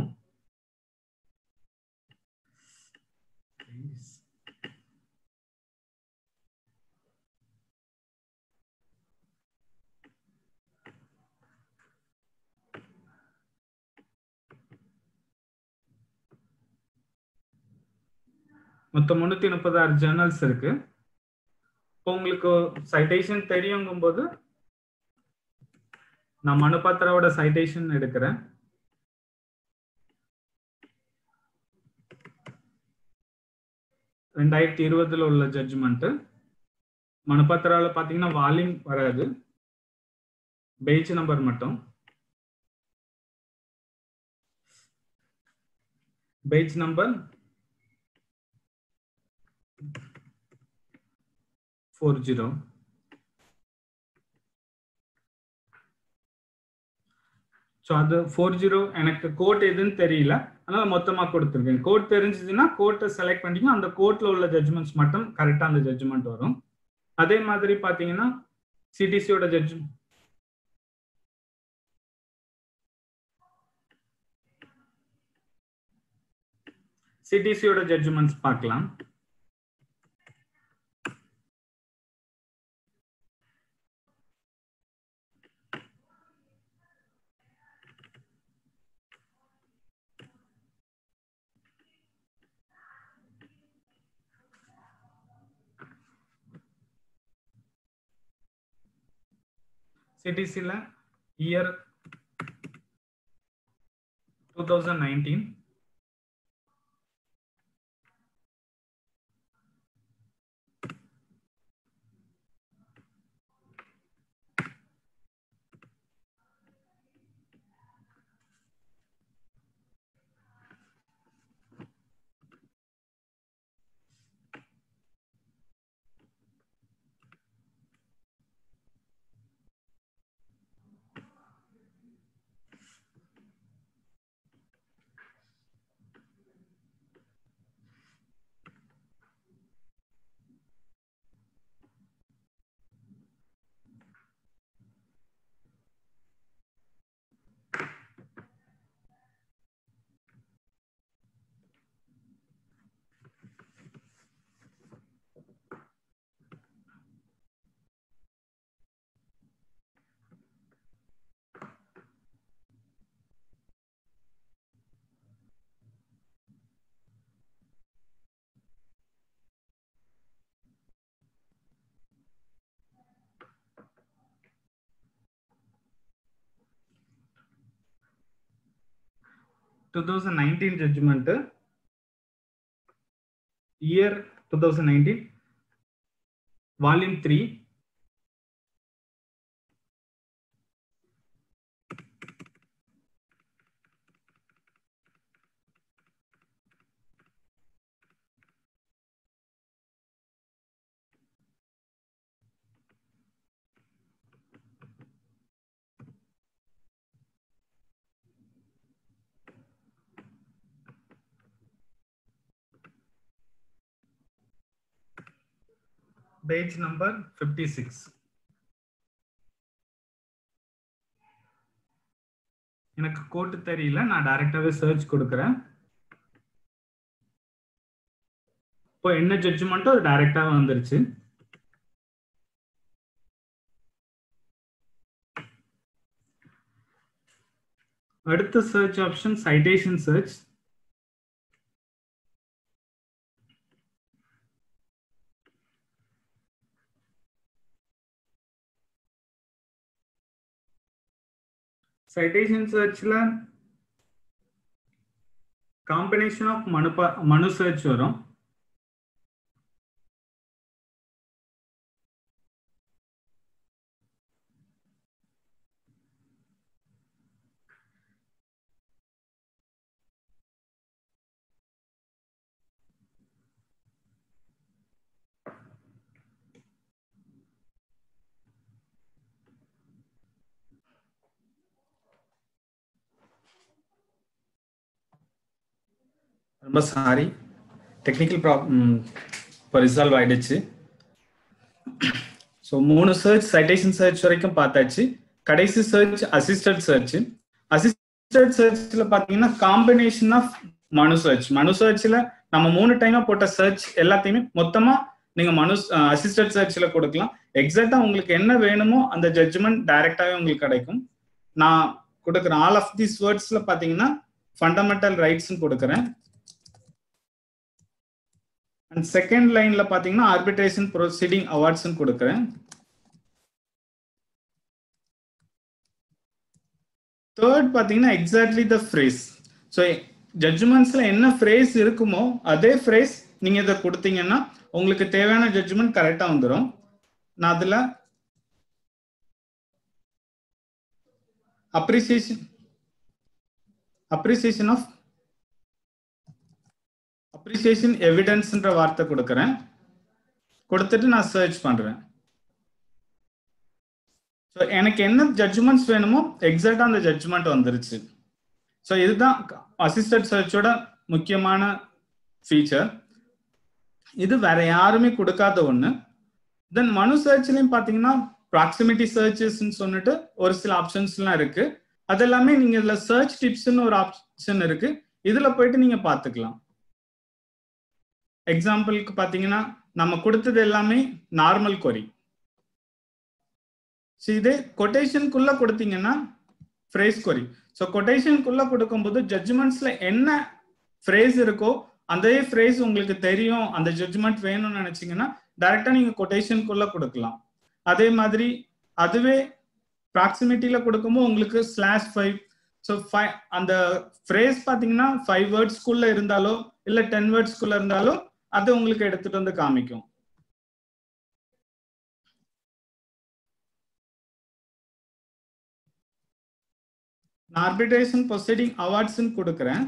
மொத்தம் முன்னூத்தி முப்பதாறு ஜேர்னல்ஸ் இருக்கு இப்போ உங்களுக்கு சைட்டேஷன் தெரியுங்கும் போது நான் மனுபாத்திராவோட சைட்டேஷன் எடுக்கிறேன் ரெண்டாயிரத்தி இருபதுல உள்ள ஜட்ஜ்மெண்ட் மனுபாத்திராவில் பார்த்தீங்கன்னா வால்யூம் வராது பேஜ் நம்பர் மட்டும் page number four zero so அது ஃபோர் ஜீரோ எனக்கு கோட் எதுன்னு தெரியல அதனால மொத்தமாக கொடுத்துருக்கேன் கோட் தெரிஞ்சதுன்னா கோர்ட்டை செலக்ட் பண்ணிங்கன்னா அந்த கோர்ட்டில் உள்ள ஜட்ஜ்மெண்ட்ஸ் மட்டும் கரெக்டாக அந்த ஜட்ஜ்மெண்ட் வரும் அதே மாதிரி பார்த்தீங்கன்னா சிடிசியோட ஜட்ஜ் சிடிசியோட ஜட்ஜ்மெண்ட்ஸ் பார்க்கலாம் சிடிசியில் year two thousand nineteen two thousand nineteen judgment year two thousand nineteen volume three page number fifty six எனக்கு கோட்டு தெரியல நான் டைரக்டாவே சர்ச் கொடுக்குறேன் இப்போ என்ன ஜட்ஜ்மெண்ட்டோ அது டைரக்டா வந்துருச்சு அடுத்த search option citation search citation searchல combination of Manu Manu search வரும் ரொம்ப சாரி டெக்னிக்கல் ப்ராப்ளம் இப்போ ரிசால்வ் ஆயிடுச்சு ஸோ மூணு சர்ச் சைட்டேஷன் சர்ச் வரைக்கும் பார்த்தாச்சு கடைசி சர்ச் அசிஸ்டட் சர்ச் அசிஸ்டட் சர்ச்ல பார்த்தீங்கன்னா காம்பினேஷன் ஆஃப் மனு சர்ச் மனு சர்ச்ல நம்ம மூணு டைமா போட்ட சர்ச் எல்லாத்தையுமே மொத்தமா நீங்க மனு அசிஸ்டட் சர்ச்ல கொடுக்கலாம் எக்ஸாக்டா உங்களுக்கு என்ன வேணுமோ அந்த ஜட்ஜ்மெண்ட் டைரக்டாவே உங்களுக்கு கிடைக்கும் நான் கொடுக்குறேன் ஆல் ஆஃப் தீஸ் வேர்ட்ஸ்ல பாத்தீங்கன்னா ஃபண்டமெண்டல் ரைட்ஸ் கொடுக்குறேன் அண்ட் செகண்ட் லைன்ல பாத்தீங்கன்னா ஆர்பிட்ரேஷன் ப்ரொசீடிங் அவார்ட்ஸ் கொடுக்குறேன் தேர்ட் பாத்தீங்கன்னா எக்ஸாக்ட்லி த ஃப்ரேஸ் ஸோ ஜட்ஜ்மெண்ட்ஸ்ல என்ன ஃப்ரேஸ் இருக்குமோ அதே ஃப்ரேஸ் நீங்க இதை கொடுத்தீங்கன்னா உங்களுக்கு தேவையான ஜட்ஜ்மெண்ட் கரெக்டா வந்துடும் நான் அதுல அப்ரிசியேஷன் அப்ரிசியேஷன் ஆஃப் அப்ரிசியேஷன் எவிடன்ஸ்ன்ற வார்த்தை கொடுக்குறேன் கொடுத்துட்டு நான் சர்ச் பண்றேன் ஸோ எனக்கு என்ன ஜட்ஜ்மெண்ட்ஸ் வேணுமோ எக்ஸாக்டா அந்த ஜட்ஜ்மெண்ட் வந்துருச்சு ஸோ இதுதான் அசிஸ்டன்ட் சர்ச்சோட முக்கியமான ஃபீச்சர் இது வேற யாருமே கொடுக்காத ஒன்று தென் மனு சர்ச்லையும் பார்த்தீங்கன்னா ப்ராக்சிமிட்டி சர்ச்சஸ்ன்னு சொல்லிட்டு ஒரு சில ஆப்ஷன்ஸ்லாம் இருக்கு அது எல்லாமே நீங்க இதுல சர்ச் டிப்ஸ்னு ஒரு ஆப்ஷன் இருக்கு இதுல போயிட்டு நீங்க பாத்துக்கலாம் எக்ஸாம்பிளுக்கு பாத்தீங்கன்னா நம்ம கொடுத்தது எல்லாமே நார்மல் கொரி இதே கொட்டேஷனுக்குள்ள கொடுத்தீங்கன்னா ஃப்ரேஸ் கொரி ஸோ கொட்டேஷனுக்குள்ள கொடுக்கும்போது ஜட்ஜ்மெண்ட்ஸ்ல என்ன ஃப்ரேஸ் இருக்கோ அதே ஃப்ரேஸ் உங்களுக்கு தெரியும் அந்த ஜட்ஜ்மெண்ட் வேணும்னு நினைச்சீங்கன்னா டைரக்டா நீங்க கொட்டேஷனுக்குள்ள கொடுக்கலாம் அதே மாதிரி அதுவே ப்ராக்சிமிட்டியில கொடுக்கும்போது உங்களுக்கு ஸ்லாஷ் ஃபைவ் ஸோ ஃபைவ் அந்த ஃப்ரேஸ் பார்த்தீங்கன்னா ஃபைவ் வேர்ட்ஸ்க்குள்ள இருந்தாலோ இல்லை டென் வேர்ட்ஸ்க்குள்ள இருந்தாலோ அது உங்களுக்கு எடுத்துட்டு வந்து காமிக்கும் நான் ஆர்பிட்ரேஷன் ப்ரொசீடிங் அவார்ட்ஸ்ன்னு கொடுக்குறேன்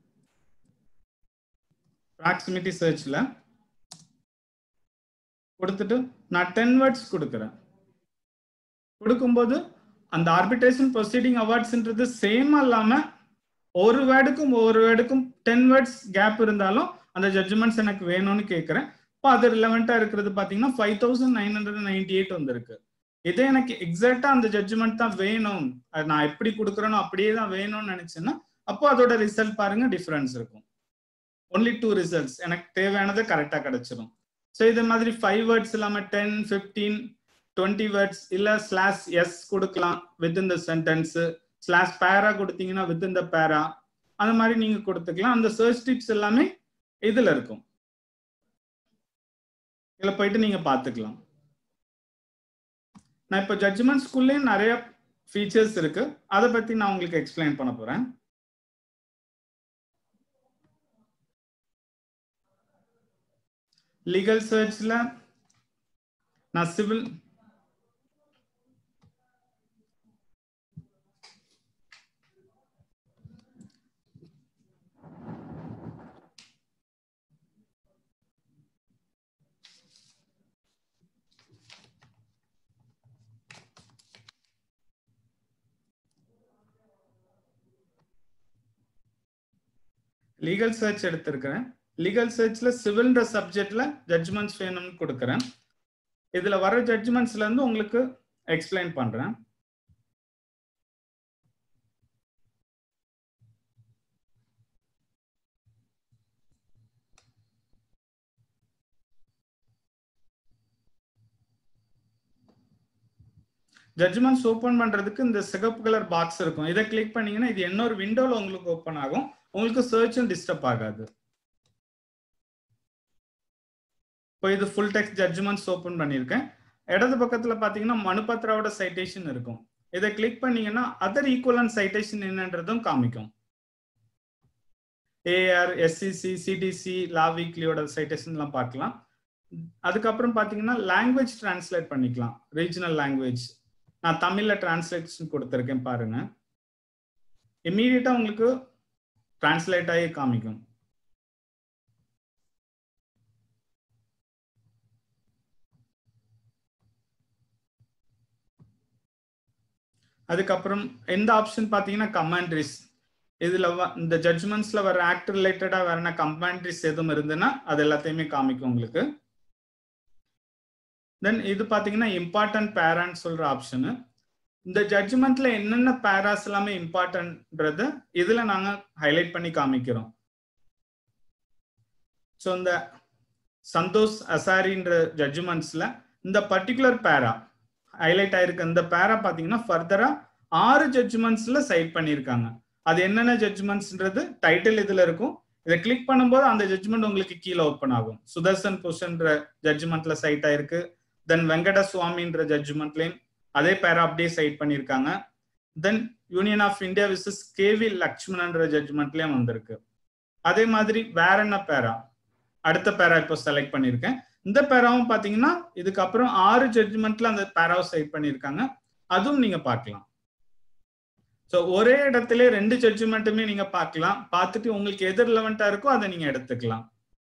ப்ராக்சிமிட்டி சர்ச்ல கொடுத்துட்டு நான் டென் வேர்ட்ஸ் கொடுக்குறேன் கொடுக்கும்போது அந்த ஆர்பிட்ரேஷன் ப்ரொசீடிங் அவார்ட்ஸ்ன்றது சேமா இல்லாம ஒரு வேர்டுக்கும் ஒவ்வொரு வேர்டுக்கும் டென் வேர்ட்ஸ் கேப் இருந்தாலும் அந்த ஜட்ஜ்மெண்ட்ஸ் எனக்கு வேணும்னு கேட்குறேன் இப்போ அது ரிலவெண்டா இருக்கிறது பார்த்தீங்கன்னா five thousand nine hundred ninety eight வந்திருக்கு இதே எனக்கு எக்ஸாக்டா அந்த ஜட்ஜ்மெண்ட் தான் வேணும் அது நான் எப்படி கொடுக்குறேனோ அப்படியே தான் வேணும்னு நினைச்சேன்னா அப்போ அதோட ரிசல்ட் பாருங்க டிஃபரன்ஸ் இருக்கும் ஒன்லி டூ ரிசல்ட்ஸ் எனக்கு தேவையானது கரெக்டாக கிடைச்சிரும் ஸோ இது மாதிரி ஃபைவ் வேர்ட்ஸ் இல்லாமல் டென் ஃபிஃப்டீன் டுவெண்ட்டி வேர்ட்ஸ் இல்லை ஸ்லாஷ் எஸ் கொடுக்கலாம் வித் இந்த சென்டென்ஸ் ஸ்லாஷ் பேரா கொடுத்தீங்கன்னா வித் இந்த பேரா அந்த மாதிரி நீங்க கொடுத்துக்கலாம் அந்த சர்ச் டிப்ஸ் எல்லாமே இதுல இருக்கும் இதுல போயிட்டு நீங்க பாத்துக்கலாம் நான் இப்போ ஜட்ஜ்மெண்ட் ஸ்கூல்லேயும் நிறைய ஃபீச்சர்ஸ் இருக்கு அதை பத்தி நான் உங்களுக்கு எக்ஸ்பிளைன் பண்ண போறேன் லீகல் சர்ச்ல நான் சிவில் லீகல் சர்ச் எடுத்திருக்கிறேன் லீகல் சர்ச்ல சிவில்ன்ற சப்ஜெக்ட்ல ஜட்ஜ்மெண்ட்ஸ் வேணும்னு கொடுக்குறேன் இதுல வர ஜட்ஜ்மெண்ட்ஸ்ல இருந்து உங்களுக்கு எக்ஸ்பிளைன் பண்றேன் ஜட்ஜ்மெண்ட்ஸ் ஓபன் பண்றதுக்கு இந்த சிகப்பு கலர் பாக்ஸ் இருக்கும் இதை கிளிக் பண்ணீங்கன்னா இது இன்னொரு விண்டோல உங்களுக்கு ஓபன் ஆகும் உங்களுக்கு சர்ச்சும் டிஸ்டர்ப் ஆகாது இப்போ இது ஃபுல் டெக்ஸ்ட் ஜட்ஜ்மெண்ட்ஸ் ஓபன் பண்ணியிருக்கேன் இடது பக்கத்துல பாத்தீங்கன்னா மனுபத்ராவோட சைட்டேஷன் இருக்கும் இதை கிளிக் பண்ணீங்கன்னா அதர் ஈக்குவலன் சைட்டேஷன் என்னன்றதும் காமிக்கும் ஏஆர் எஸ்சிசி சிடிசி லா வீக்லியோட சைட்டேஷன்லாம் பார்க்கலாம் அதுக்கப்புறம் பாத்தீங்கன்னா லாங்குவேஜ் டிரான்ஸ்லேட் பண்ணிக்கலாம் ரீஜனல் லாங்குவேஜ் நான் தமிழ்ல டிரான்ஸ்லேஷன் கொடுத்துருக்கேன் பாருங்க இம்மீடியட்டா உங்களுக்கு டிரான்ஸ்லேட் ஆகி காமிக்கும் அதுக்கப்புறம் எந்த ஆப்ஷன் பாத்தீங்கன்னா கமாண்ட்ரிஸ் இதுல இந்த ஜட்ஜ்மெண்ட்ஸ்ல வர ஆக்ட் ரிலேட்டடா வர கமாண்ட்ரிஸ் எதுவும் இருந்துன்னா அது எல்லாத்தையுமே காமிக்கும் உங்களுக்கு தென் இது பாத்தீங்கன்னா இம்பார்ட்டன்ட் பேரான்னு சொல்ற ஆப்ஷனு இந்த ஜட்ஜ்மெண்ட்ல என்னென்ன பேராஸ் எல்லாமே இம்பார்ட்டன்ட்ன்றது இதுல நாங்க ஹைலைட் பண்ணி காமிக்கிறோம் ஸோ இந்த சந்தோஷ் அசாரின்ற ஜட்ஜ்மெண்ட்ஸ்ல இந்த பர்டிகுலர் பேரா ஹைலைட் ஆயிருக்க இந்த பேரா பாத்தீங்கன்னா ஃபர்தரா ஆறு ஜட்ஜ்மெண்ட்ஸ்ல சைட் பண்ணியிருக்காங்க அது என்னென்ன ஜட்ஜ்மெண்ட்ஸ்ன்றது டைட்டில் இதுல இருக்கும் இதை கிளிக் பண்ணும்போது அந்த ஜட்ஜ்மெண்ட் உங்களுக்கு கீழே ஓப்பன் ஆகும் சுதர்சன் புஷன்ற ஜட்ஜ்மெண்ட்ல சைட் ஆயிருக்கு தென் வெங்கட சுவாமின்ற ஜட்ஜ்மெண்ட்லயும் அதே பேரா அப்படியே சைட் பண்ணியிருக்காங்க then union of India versus KV லக்ஷ்மணன்ற ஜட்ஜ்மெண்ட்லயும் வந்திருக்கு அதே மாதிரி வேற என்ன பேரா அடுத்த பேரா இப்போ செலக்ட் பண்ணியிருக்கேன் இந்த பேராவும் பாத்தீங்கன்னா இதுக்கப்புறம் ஆறு ஜட்ஜ்மெண்ட்ல அந்த பேராவை சைட் பண்ணியிருக்காங்க அதுவும் நீங்க பார்க்கலாம் ஸோ ஒரே இடத்துல ரெண்டு ஜட்ஜ்மெண்ட்டுமே நீங்க பார்க்கலாம் பார்த்துட்டு உங்களுக்கு எது ரிலவெண்டா இருக்கோ அதை நீங்க எடுத்துக்கலாம்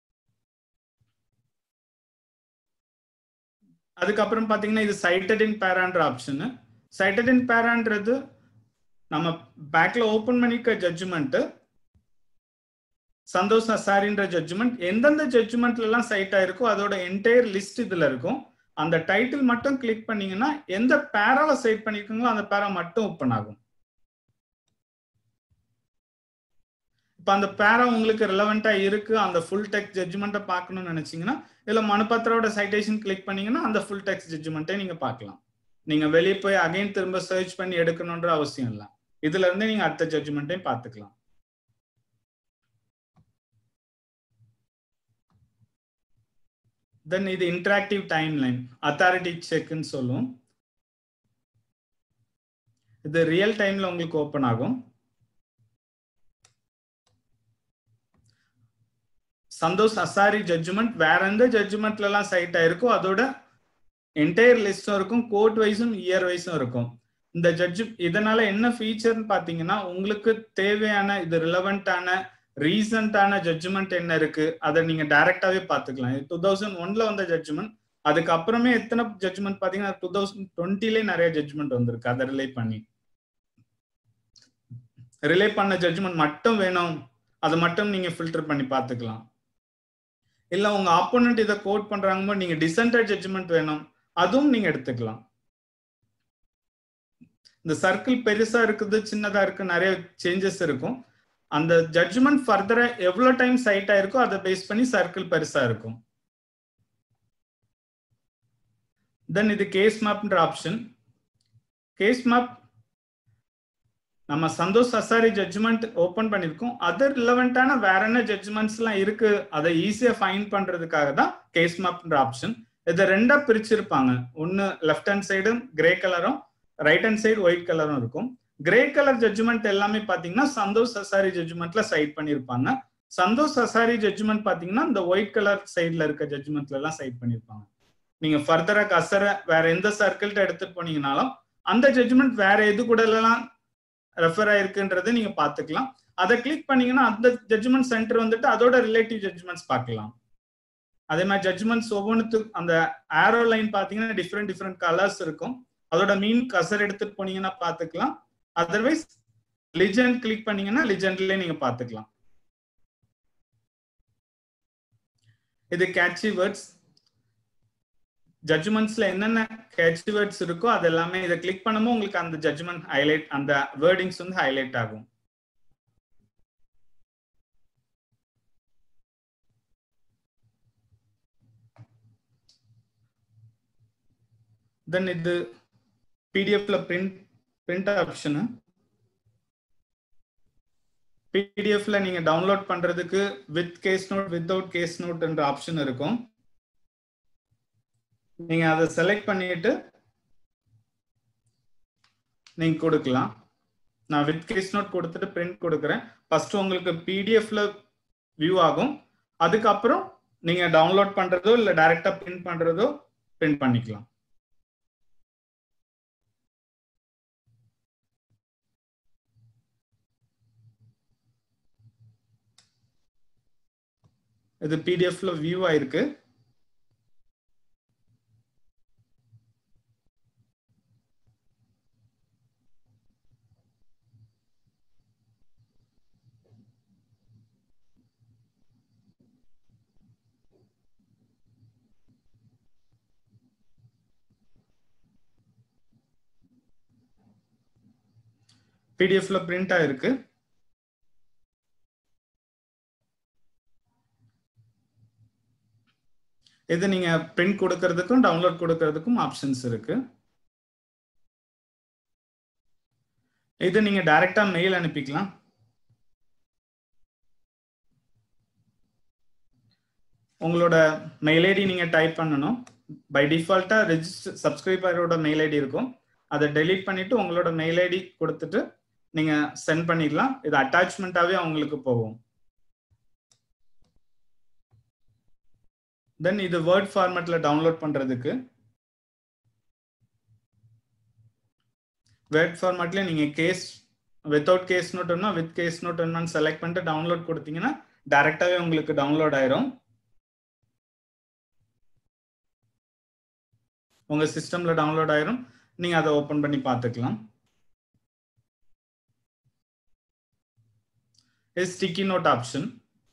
அதுக்கப்புறம் பாத்தீங்கன்னா இது சைட்டட் இன் பேரான்ற ஆப்ஷனு சைட்டட் இன் பேரான்றது நம்ம பேக்ல ஓபன் பண்ணிக்க ஜட்ஜ்மெண்ட் சந்தோஷ் அசாரின்ற ஜட்ஜ்மெண்ட் எந்தெந்த ஜட்ஜ்மெண்ட்ல எல்லாம் சைட் ஆயிருக்கோ அதோட என்டையர் லிஸ்ட் இதுல இருக்கும் அந்த டைட்டில் மட்டும் கிளிக் பண்ணீங்கன்னா எந்த பேரால சைட் பண்ணிருக்கீங்களோ அந்த பேரா மட்டும் ஓப்பன் ஆகும் இப்ப அந்த பேரா உங்களுக்கு ரிலவெண்டா இருக்கு அந்த ஃபுல் டெக்ஸ்ட் ஜட்ஜ்மெண்ட்டை பார்க்கணும்னு நினைச்சீங்கன்னா இதுல மனுபத்திரோட சைட்டேஷன் கிளிக் பண்ணீங்கன்னா அந்த ஃபுல் டெக்ஸ்ட் ஜட்ஜ்மெண்ட்டை நீங்க பார்க்கலாம் நீங்க வெளியே போய் அகைன் திரும்ப சர்ச் பண்ணி எடுக்கணும்ன்ற அவசியம் இல்லை இதுல இருந்து நீங்க அடுத்த ஜட்ஜ்மெண்ட்டையும் பார்த்துக்கலாம் தென் இது இன்டராக்டிவ் டைம் லைன் அத்தாரிட்டி செக்னு சொல்லும் இது ரியல் டைம்ல உங்களுக்கு ஓப்பன் ஆகும் சந்தோஷ் அசாரி ஜட்ஜ்மெண்ட் வேற எந்த ஜட்ஜ்மெண்ட்ல எல்லாம் சைட் ஆயிருக்கோ அதோட என்டையர் லிஸ்டும் இருக்கும் கோர்ட் வைஸும் இயர் வைஸும் இருக்கும் இந்த ஜட்ஜ் இதனால என்ன ஃபீச்சர்னு பாத்தீங்கன்னா உங்களுக்கு தேவையான இது ரிலவெண்டான ரீசன்டான ஜட்ஜ்மெண்ட் என்ன இருக்கு அதை நீங்க டைரக்டாவே பாத்துக்கலாம் டூ தௌசண்ட் ஒன்ல வந்த ஜட்ஜ்மெண்ட் அதுக்கப்புறமே எத்தனை ஜட்ஜ்மெண்ட் பாத்தீங்கன்னா டூ தௌசண்ட் டுவெண்ட்டிலே நிறைய ஜட்ஜ்மெண்ட் வந்திருக்கு அதை ரிலே பண்ணி ரிலே பண்ண ஜட்ஜ்மெண்ட் மட்டும் வேணும் அதை மட்டும் நீங்க ஃபில்டர் பண்ணி பாத்துக்கலாம் இல்ல உங்க ஆப்போனண்ட் இதை கோட் பண்றாங்க நீங்க டிசென்டட் ஜட்ஜ்மெண்ட் வேணும் அதுவும் நீங்க எடுத்துக்கலாம் இந்த சர்க்கிள் பெருசா இருக்குது சின்னதா இருக்கு நிறைய சேஞ்சஸ் இருக்கும் அந்த ஜட்ஜ்மெண்ட் ஃபர்தரா எவ்வளவு டைம் சைட் ஆயிருக்கோ அதை பேஸ் பண்ணி சர்க்கிள் பெருசா இருக்கும் தென் இது கேஸ் மேப்ன்ற ஆப்ஷன் கேஸ் மேப் நம்ம சந்தோஷ் அசாரி ஜட்ஜ்மெண்ட் ஓபன் பண்ணிருக்கோம் அதர் ரிலவெண்டான வேற என்ன ஜட்ஜ்மெண்ட்ஸ் எல்லாம் இருக்கு அதை ஈஸியா ஃபைன் பண்றதுக்காக தான் கேஸ் மேப்ன்ற ஆப்ஷன் இதை ரெண்டா பிரிச்சிருப்பாங்க ஒன்னு லெஃப்ட் ஹேண்ட் சைடும் கிரே கலரும் ரைட் ஹேண்ட் சைடு ஒயிட் கலரும் இருக்கும் கிரே கலர் ஜட்ஜ்மெண்ட் எல்லாமே பாத்தீங்கன்னா சந்தோஷ் அசாரி ஜட்ஜ்மெண்ட்ல சைட் பண்ணிருப்பாங்க சந்தோஷ் அசாரி ஜட்ஜ்மெண்ட் பாத்தீங்கன்னா இந்த ஒயிட் கலர் சைட்ல இருக்க ஜட்ஜ்மெண்ட்ல எல்லாம் சைட் பண்ணிருப்பாங்க நீங்க ஃபர்தரா கசர வேற எந்த சர்க்கிள்கிட்ட எடுத்துட்டு போனீங்கனாலும் அந்த ஜட்ஜ்மெண்ட் வேற எது கூட எல்லாம் ரெஃபர் ஆயிருக்குன்றதை நீங்க பாத்துக்கலாம் அதை கிளிக் பண்ணீங்கன்னா அந்த ஜட்ஜ்மெண்ட் சென்டர் வந்துட்டு அதோட ரிலேட்டிவ் ஜட்ஜ்மெண்ட்ஸ் பார்க்கலாம் அதே மாதிரி ஜட்ஜ்மெண்ட்ஸ் ஒவ்வொன்றுத்துக்கு அந்த ஆரோ லைன் பாத்தீங்கன்னா டிஃப்ரெண்ட் டிஃப்ரெண்ட் கலர்ஸ் இருக்கும் அதோட மீன் கசர் எடுத்துட்டு போனீங்கன்னா பாத்துக்கலாம் அதர்வைஸ் லிஜெண்ட் கிளிக் பண்ணீங்கன்னா லிஜெண்ட்லயே நீங்க பாத்துக்கலாம் இது கேட்சி வேர்ட்ஸ் ஜட்ஜ்மெண்ட்ஸ்ல என்னென்ன கேட்சி வேர்ட்ஸ் இருக்கோ அது எல்லாமே இதை கிளிக் பண்ணும்போது உங்களுக்கு அந்த ஜட்ஜ்மெண்ட் ஹைலைட் அந்த வேர்டிங்ஸ் வந்து ஹைலைட் ஆகும் தென் இது பிடிஎஃப்ல பிரிண்ட் பிரிண்ட் ஆப்ஷனு பிடிஎஃப்ல நீங்க டவுன்லோட் பண்றதுக்கு with case note without case note என்ற ஆப்ஷன் இருக்கும் நீங்க அதை செலக்ட் பண்ணிட்டு நீங்க கொடுக்கலாம் நான் வித் கேஸ் நோட் கொடுத்துட்டு பிரிண்ட் கொடுக்குறேன் ஃபர்ஸ்ட் உங்களுக்கு பிடிஎஃப்ல வியூ ஆகும் அதுக்கப்புறம் நீங்க டவுன்லோட் பண்றதோ இல்ல டைரக்டா பிரிண்ட் பண்றதோ பிரிண்ட் பண்ணிக்கலாம் இது பிடிஎஃப்ல வியூ ஆயிருக்கு பிடிஎஃப்ல பிரிண்ட் ஆயிருக்கு இது நீங்க பிரிண்ட் கொடுக்கறதுக்கும் டவுன்லோட் கொடுக்கறதுக்கும் ஆப்ஷன்ஸ் இருக்கு இது நீங்க டைரக்டா மெயில் அனுப்பிக்கலாம் உங்களோட மெயில் ஐடி நீங்க டைப் பண்ணணும் பை டிஃபால்ட்டா ரெஜிஸ்டர் சப்ஸ்கிரைபரோட மெயில் ஐடி இருக்கும் அதை டெலீட் பண்ணிட்டு உங்களோட மெயில் ஐடி கொடுத்துட்டு நீங்க சென்ட் பண்ணிடலாம் இது அட்டாச்மெண்ட்டாவே அவங்களுக்கு போகும் தென் இது வேர்ட் ஃபார்மேட்ல டவுன்லோட் பண்றதுக்கு வேர்ட் ஃபார்மேட்ல நீங்க கேஸ் வித்தவுட் கேஸ் நோட் வேணுமா வித் கேஸ் நோட் வேணுமான்னு செலக்ட் பண்ணிட்டு டவுன்லோட் கொடுத்தீங்கன்னா டைரக்டாவே உங்களுக்கு டவுன்லோட் ஆயிரும் உங்க சிஸ்டம்ல டவுன்லோட் ஆயிரும் நீங்க அதை ஓபன் பண்ணி பார்த்துக்கலாம் இது ஸ்டிக்கி நோட் ஆப்ஷன்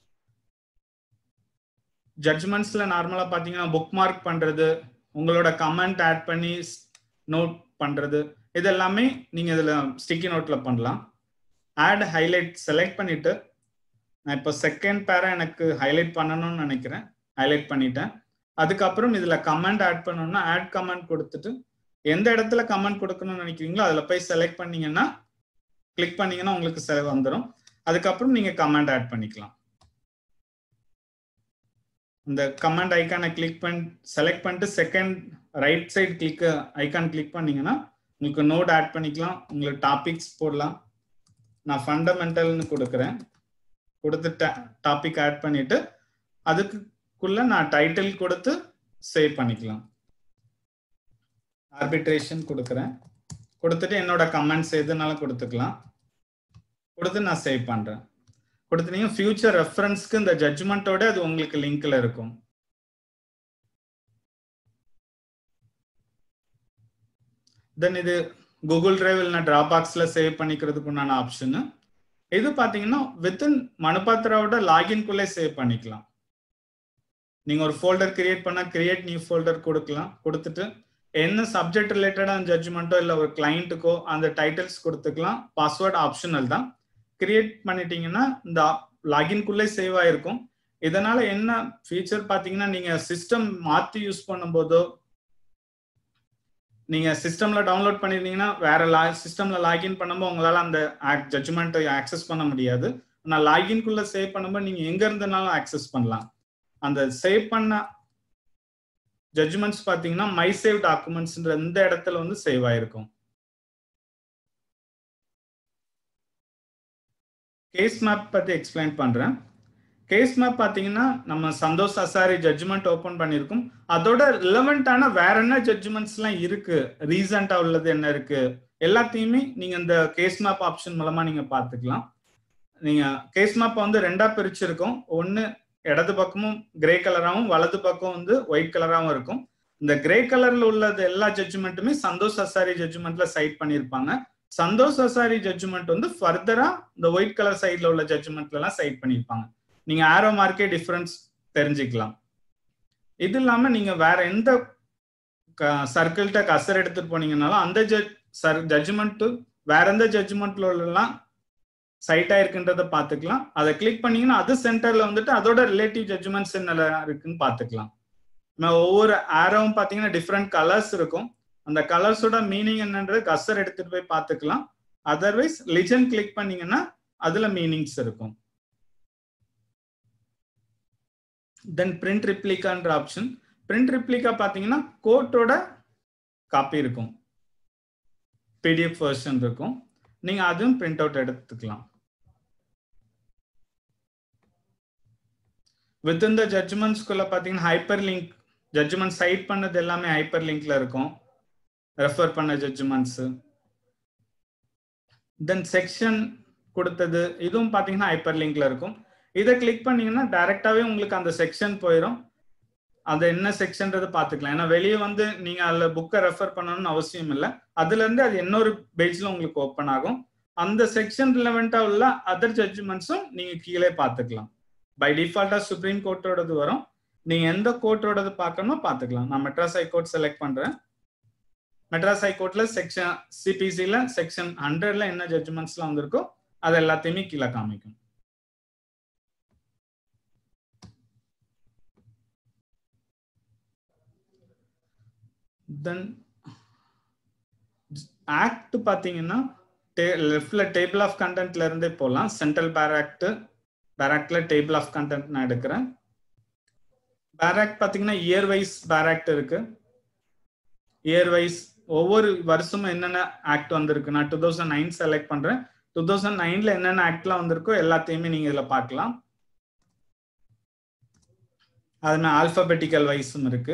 ஜட்ஜ்மெண்ட்ஸ்ல நார்மலா பாத்தீங்கன்னா புக் மார்க் பண்றது உங்களோட கமெண்ட் ஆட் பண்ணி நோட் பண்றது இது எல்லாமே நீங்க இதுல ஸ்டிக்கி நோட்ல பண்ணலாம் ஆட் ஹைலைட் செலக்ட் பண்ணிட்டு நான் இப்போ செகண்ட் பேரா எனக்கு ஹைலைட் பண்ணணும்னு நினைக்கிறேன் ஹைலைட் பண்ணிட்டேன் அதுக்கப்புறம் இதுல கமெண்ட் ஆட் பண்ணணும்னா ஆட் கமெண்ட் கொடுத்துட்டு எந்த இடத்துல கமெண்ட் கொடுக்கணும்னு நினைக்கிறீங்களோ அதுல போய் செலக்ட் பண்ணீங்கன்னா கிளிக் பண்ணீங்கன்னா உங்களுக்கு செலவு வந்துடும் அதுக்கப்புறம் நீங்க கமெண்ட் ஆட் பண்ணிக்கலாம் இந்த கமெண்ட் ஐக்கானை கிளிக் பண்ணி செலக்ட் பண்ணிட்டு second right side click icon click பண்ணீங்கன்னா உங்களுக்கு நோட் ஆட் பண்ணிக்கலாம் உங்களுக்கு டாபிக்ஸ் போடலாம் நான் ஃபண்டமெண்டல்னு கொடுக்குறேன் கொடுத்து டாபிக் ஆட் பண்ணிட்டு அதுக்குள்ள நான் டைட்டில் கொடுத்து சேவ் பண்ணிக்கலாம் ஆர்பிட்ரேஷன் கொடுக்குறேன் கொடுத்துட்டு என்னோட கமெண்ட்ஸ் எதுனாலும் கொடுத்துக்கலாம் கொடுத்து நான் சேவ் பண்றேன் கொடுத்தீங்க ஃபியூச்சர் ரெஃபரன்ஸ்க்கு இந்த ஜட்ஜ்மெண்ட்டோட அது உங்களுக்கு லிங்க்ல இருக்கும் தென் இது கூகுள் டிரைவ் இல்லைனா டிராப் பாக்ஸ்ல சேவ் பண்ணிக்கிறதுக்கு உண்டான ஆப்ஷன் இது பாத்தீங்கன்னா வித்தின் மனுபாத்திராவோட லாகின்குள்ளே சேவ் பண்ணிக்கலாம் நீங்க ஒரு ஃபோல்டர் கிரியேட் பண்ணா கிரியேட் நியூ ஃபோல்டர் கொடுக்கலாம் கொடுத்துட்டு என்ன சப்ஜெக்ட் ரிலேட்டடான ஜட்ஜ்மெண்ட்டோ இல்லை ஒரு கிளைண்ட்டுக்கோ அந்த டைட்டில்ஸ் கொடுத்துக்கலாம் பாஸ்வேர்ட் ஆப்ஷனல் தான் கிரியேட் பண்ணிட்டீங்கன்னா இந்த லாகின்குள்ளே சேவ் ஆயிருக்கும் இதனால என்ன ஃபீச்சர் பாத்தீங்கன்னா நீங்க சிஸ்டம் மாத்தி யூஸ் பண்ணும்போதோ நீங்க சிஸ்டம்ல டவுன்லோட் பண்ணிருந்தீங்கன்னா வேற லா சிஸ்டம்ல லாகின் பண்ணும்போது உங்களால அந்த ஜட்ஜ்மெண்ட்டை ஆக்சஸ் பண்ண முடியாது ஆனால் லாகின்குள்ள சேவ் பண்ணும்போது நீங்க எங்க இருந்தனாலும் ஆக்சஸ் பண்ணலாம் அந்த சேவ் பண்ண ஜட்ஜ்மெண்ட்ஸ் பாத்தீங்கன்னா மை சேவ் டாக்குமெண்ட்ஸ்ன்ற இந்த இடத்துல வந்து சேவ் ஆயிருக்கும் கேஸ் மேப் பத்தி எக்ஸ்பிளைன் பண்றேன் கேஸ் மேப் பாத்தீங்கன்னா நம்ம சந்தோஷ் அசாரி ஜட்ஜ்மெண்ட் ஓபன் பண்ணியிருக்கோம் அதோட ரிலவெண்டான வேற என்ன ஜட்ஜ்மெண்ட்ஸ் எல்லாம் இருக்கு ரீசெண்டா உள்ளது என்ன இருக்கு எல்லாத்தையுமே நீங்க இந்த கேஸ் மேப் ஆப்ஷன் மூலமா நீங்க பாத்துக்கலாம் நீங்க கேஸ் மேப் வந்து ரெண்டா பிரிச்சிருக்கோம் ஒன்னு இடது பக்கமும் கிரே கலராகவும் வலது பக்கம் வந்து ஒயிட் கலராகவும் இருக்கும் இந்த கிரே கலர்ல உள்ளது எல்லா ஜட்ஜ்மெண்ட்டுமே சந்தோஷ் அசாரி ஜட்ஜ்மெண்ட்ல சைட் பண்ணியிருப்பாங்க சந்தோஷ் அசாரி ஜட்ஜ்மெண்ட் வந்து ஃபர்தரா இந்த ஒயிட் கலர் சைட்ல உள்ள ஜட்ஜ்மெண்ட்ல எல்லாம் சைட் பண்ணியிருப்பாங்க நீங்க ஆரோ மார்க்கே டிஃபரன்ஸ் தெரிஞ்சுக்கலாம் இது இல்லாம நீங்க வேற எந்த சர்க்கிள்கிட்ட கசர் எடுத்துட்டு போனீங்கனாலும் அந்த ஜட்ஜ்மெண்ட் வேற எந்த ஜட்ஜ்மெண்ட்ல எல்லாம் சைட் ஆயிருக்குன்றத பாத்துக்கலாம் அதை கிளிக் பண்ணீங்கன்னா அது சென்டர்ல வந்துட்டு அதோட ரிலேட்டிவ் ஜட்ஜ்மெண்ட்ஸ் என்ன இருக்குன்னு பாத்துக்கலாம் ஒவ்வொரு ஆரோவும் பாத்தீங்கன்னா டிஃப்ரெண்ட் கலர்ஸ் இருக்கும் அந்த கலர்ஸோட மீனிங் என்னன்றது கசர் எடுத்துட்டு போய் பாத்துக்கலாம் அதர்வைஸ் லிஜன் கிளிக் பண்ணீங்கன்னா அதுல மீனிங்ஸ் இருக்கும் தென் பிரிண்ட் ரிப்ளிகான்ற ஆப்ஷன் பிரிண்ட் ரிப்ளிகா பாத்தீங்கன்னா கோட்டோட காப்பி இருக்கும் பிடிஎஃப் வெர்ஷன் இருக்கும் நீங்க அதுவும் பிரிண்ட் அவுட் எடுத்துக்கலாம் வித் இந்த ஜட்ஜ்மெண்ட்ஸ்குள்ள பாத்தீங்கன்னா ஹைப்பர் லிங்க் ஜட்ஜ்மெண்ட் சைட் பண்ணது எல்லாமே ஹைப்பர் லிங்க்ல இருக்கும் ரெஃபர் பண்ண ஜட்ஜ்மெண்ட்ஸ் தென் செக்ஷன் கொடுத்தது இதுவும் பாத்தீங்கன்னா ஹைப்பர் லிங்க்ல இருக்கும் இதை கிளிக் பண்ணீங்கன்னா டைரக்டாவே உங்களுக்கு அந்த செக்ஷன் போயிடும் அது என்ன செக்ஷன்றது பாத்துக்கலாம் ஏன்னா வெளியே வந்து நீங்க அதுல புக்கை ரெஃபர் பண்ணணும்னு அவசியம் இல்லை அதுல இருந்து அது இன்னொரு பேஜ்ல உங்களுக்கு ஓப்பன் ஆகும் அந்த செக்ஷன் ரிலவெண்டா உள்ள அதர் ஜட்ஜ்மெண்ட்ஸும் நீங்க கீழே பாத்துக்கலாம் பை டிஃபால்ட்டா சுப்ரீம் கோர்ட்டோடது வரும் நீங்க எந்த கோர்ட்டோடது பார்க்கணுமோ பாத்துக்கலாம் நான் மெட்ராஸ் ஹைகோர்ட் செலக்ட் பண்றேன் மெட்ராஸ் ஹைகோர்ட்ல செக்ஷன் சிபிசில செக்ஷன் ஹண்ட்ரட்ல என்ன ஜட்ஜ்மெண்ட்ஸ்லாம் வந்திருக்கோ அது எல்லாத்தையுமே கீழே காமிக்கும் தென் ஆக்ட் பாத்தீங்கன்னா லெஃப்ட்ல டேபிள் ஆஃப் கண்டென்ட்ல இருந்தே போகலாம் சென்ட்ரல் பேர் ஆக்ட் பேர் ஆக்ட்ல டேபிள் ஆஃப் கண்டென்ட் நான் எடுக்கிறேன் பேர் ஆக்ட் பாத்தீங்கன்னா இயர் வைஸ் பேர் ஆக்ட் இருக்கு இயர் வைஸ் ஒவ்வொரு வருஷமும் என்னென்ன ஆக்ட் வந்திருக்கு நான் டூ தௌசண்ட் நைன் செலக்ட் பண்றேன் டூ தௌசண்ட் நைன்ல என்னென்ன ஆக்ட்லாம் வந்திருக்கோ எல்லாத்தையுமே நீங்க இதுல பார்க்கலாம் அது ஆல்பபெட்டிக்கல் வைஸும் இருக்கு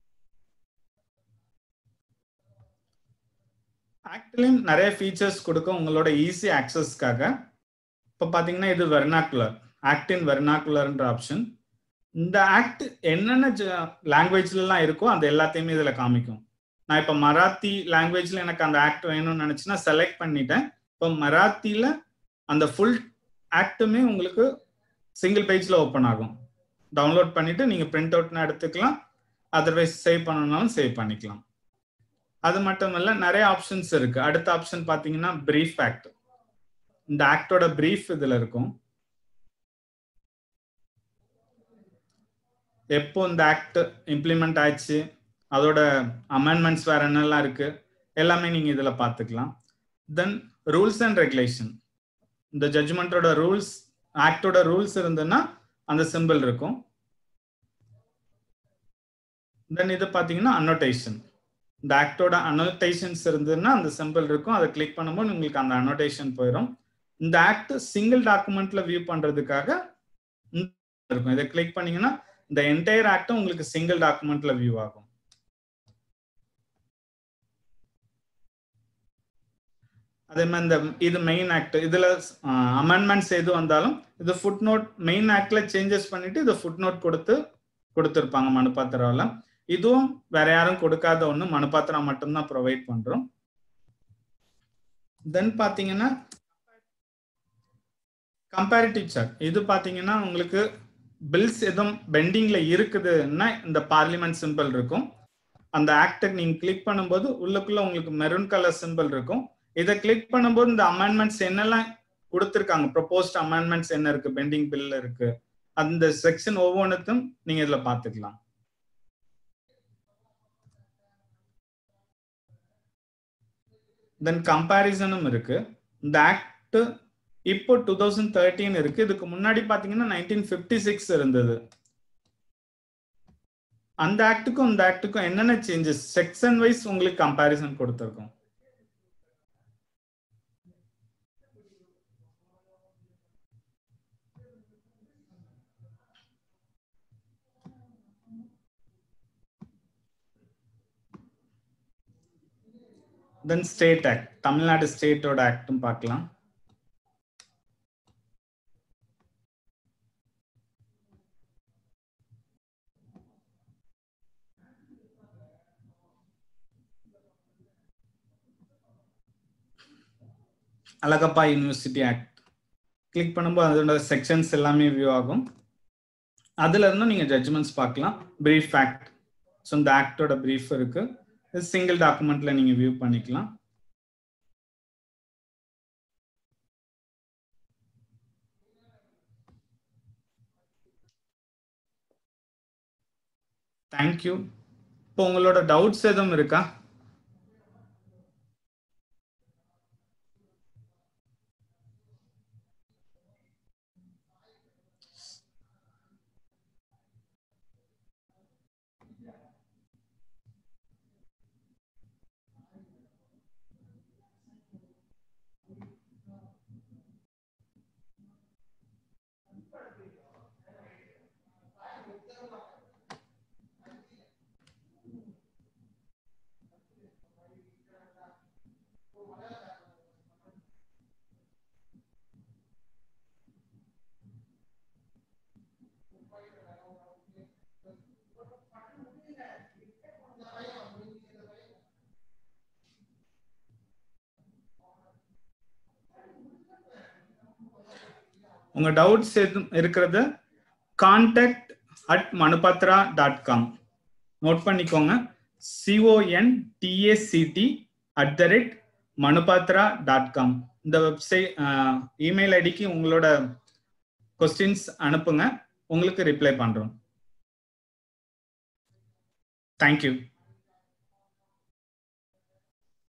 ஆக்ட்லயும் நிறைய ஃபீச்சர்ஸ் கொடுக்கும் உங்களோட ஈஸி ஆக்சஸ்க்காக இப்போ பார்த்தீங்கன்னா இது வெர்னாக்குலர் ஆக்ட் இன் வெர்னாக்குலர்ன்ற ஆப்ஷன் இந்த ஆக்ட் என்னென்ன லாங்குவேஜ்லாம் இருக்கோ அது எல்லாத்தையுமே இதில் காமிக்கும் நான் இப்போ மராத்தி லாங்குவேஜ்ல எனக்கு அந்த ஆக்ட் வேணும்னு நினச்சினா செலக்ட் பண்ணிட்டேன் இப்போ மராத்தியில் அந்த ஃபுல் ஆக்டுமே உங்களுக்கு சிங்கிள் பேஜில் ஓப்பன் ஆகும் டவுன்லோட் பண்ணிட்டு நீங்கள் பிரிண்ட் அவுட்னா எடுத்துக்கலாம் அதர்வைஸ் சேவ் பண்ணணும்னாலும் சேவ் பண்ணிக்கலாம் அது மட்டும் இல்ல நிறைய ஆப்ஷன்ஸ் இருக்கு அடுத்த ஆப்ஷன் பாத்தீங்கன்னா பிரீஃப் ஆக்ட் இந்த ஆக்டோட பிரீஃப் இதுல இருக்கும் எப்போ இந்த ஆக்ட் இம்ப்ளிமெண்ட் ஆச்சு அதோட அமெண்ட்மெண்ட்ஸ் வேற என்னெல்லாம் இருக்கு எல்லாமே நீங்க இதுல பாத்துக்கலாம் தென் ரூல்ஸ் அண்ட் ரெகுலேஷன் இந்த ஜட்ஜ்மெண்டோட ரூல்ஸ் ஆக்டோட ரூல்ஸ் இருந்ததுன்னா அந்த சிம்பிள் இருக்கும் தென் இது பாத்தீங்கன்னா அன்னோட்டேஷன் இந்த ஆக்டோட அனோட்டேஷன்ஸ் இருந்ததுன்னா அந்த சிம்பிள் இருக்கும் அதை கிளிக் பண்ணும்போது உங்களுக்கு அந்த அனோட்டேஷன் போயிடும் இந்த ஆக்ட் சிங்கிள் டாக்குமெண்ட்ல வியூ பண்றதுக்காக இருக்கும் இதை கிளிக் பண்ணீங்கன்னா இந்த என்டையர் ஆக்டும் உங்களுக்கு சிங்கிள் டாக்குமெண்ட்ல வியூ ஆகும் அதே மாதிரி இந்த இது மெயின் ஆக்ட் இதுல அமெண்ட்மெண்ட்ஸ் எது வந்தாலும் இது ஃபுட் நோட் மெயின் ஆக்ட்ல சேஞ்சஸ் பண்ணிட்டு இது ஃபுட் நோட் கொடுத்து கொடுத்துருப்பாங்க மனுப்பாத்திராவில் இதுவும் வேற யாரும் கொடுக்காத ஒண்ணு மனுபாத்திரம் மட்டும்தான் ப்ரொவைட் பண்றோம் தென் பாத்தீங்கன்னா கம்பேரிட்டிவ் சார்ட் இது பாத்தீங்கன்னா உங்களுக்கு பில்ஸ் எதுவும் பெண்டிங்ல இருக்குதுன்னா இந்த பார்லிமெண்ட் சிம்பிள் இருக்கும் அந்த ஆக்டை நீங்க கிளிக் பண்ணும்போது உள்ளுக்குள்ள உங்களுக்கு மெரூன் கலர் சிம்பிள் இருக்கும் இதை கிளிக் பண்ணும்போது இந்த அமெண்ட்மெண்ட்ஸ் என்னெல்லாம் கொடுத்துருக்காங்க ப்ரொபோஸ்ட் அமெண்ட்மெண்ட்ஸ் என்ன இருக்கு பெண்டிங் பில் இருக்கு அந்த செக்ஷன் ஒவ்வொன்றுத்தும் நீங்க இதுல பாத்துக்கலாம் தென் கம்பேரிசனும் இருக்கு இந்த ஆக்ட் இப்போ டூ தௌசண்ட் தேர்ட்டீன் இருக்கு இதுக்கு முன்னாடி பாத்தீங்கன்னா நைன்டீன் பிப்டி சிக்ஸ் இருந்தது அந்த ஆக்டுக்கும் இந்த ஆக்டுக்கும் என்னென்ன சேஞ்சஸ் செக்ஷன் வைஸ் உங்களுக்கு கம்பேரிசன் கொடுத்துருக்கோம் தென் ஸ்டேட் ஆக்ட் தமிழ்நாடு ஸ்டேட்டோட ஆக்டும் பார்க்கலாம் அழகப்பா யூனிவர்சிட்டி ஆக்ட் கிளிக் பண்ணும்போது அதோட செக்ஷன்ஸ் எல்லாமே வியூ ஆகும் அதுல இருந்தும் நீங்க ஜட்ஜ்மெண்ட்ஸ் பார்க்கலாம் பிரீஃப் ஆக்ட் ஸோ இந்த ஆக்டோட பிரீஃப் இருக்கு சிங்கிள் டாக்குமெண்ட்ல நீங்க வியூ பண்ணிக்கலாம் தேங்க்யூ இப்போ உங்களோட டவுட்ஸ் எதுவும் இருக்கா உங்க டவுட்ஸ் எதுவும் இருக்கிறது contact at Manupatra dot com note பண்ணிக்கோங்க C O N T A C T at the rate Manupatra dot com இந்த வெப்சைட் இமெயில் ஐடிக்கு உங்களோட கொஸ்டின்ஸ் அனுப்புங்க உங்களுக்கு ரிப்ளை பண்றோம் தேங்க்யூ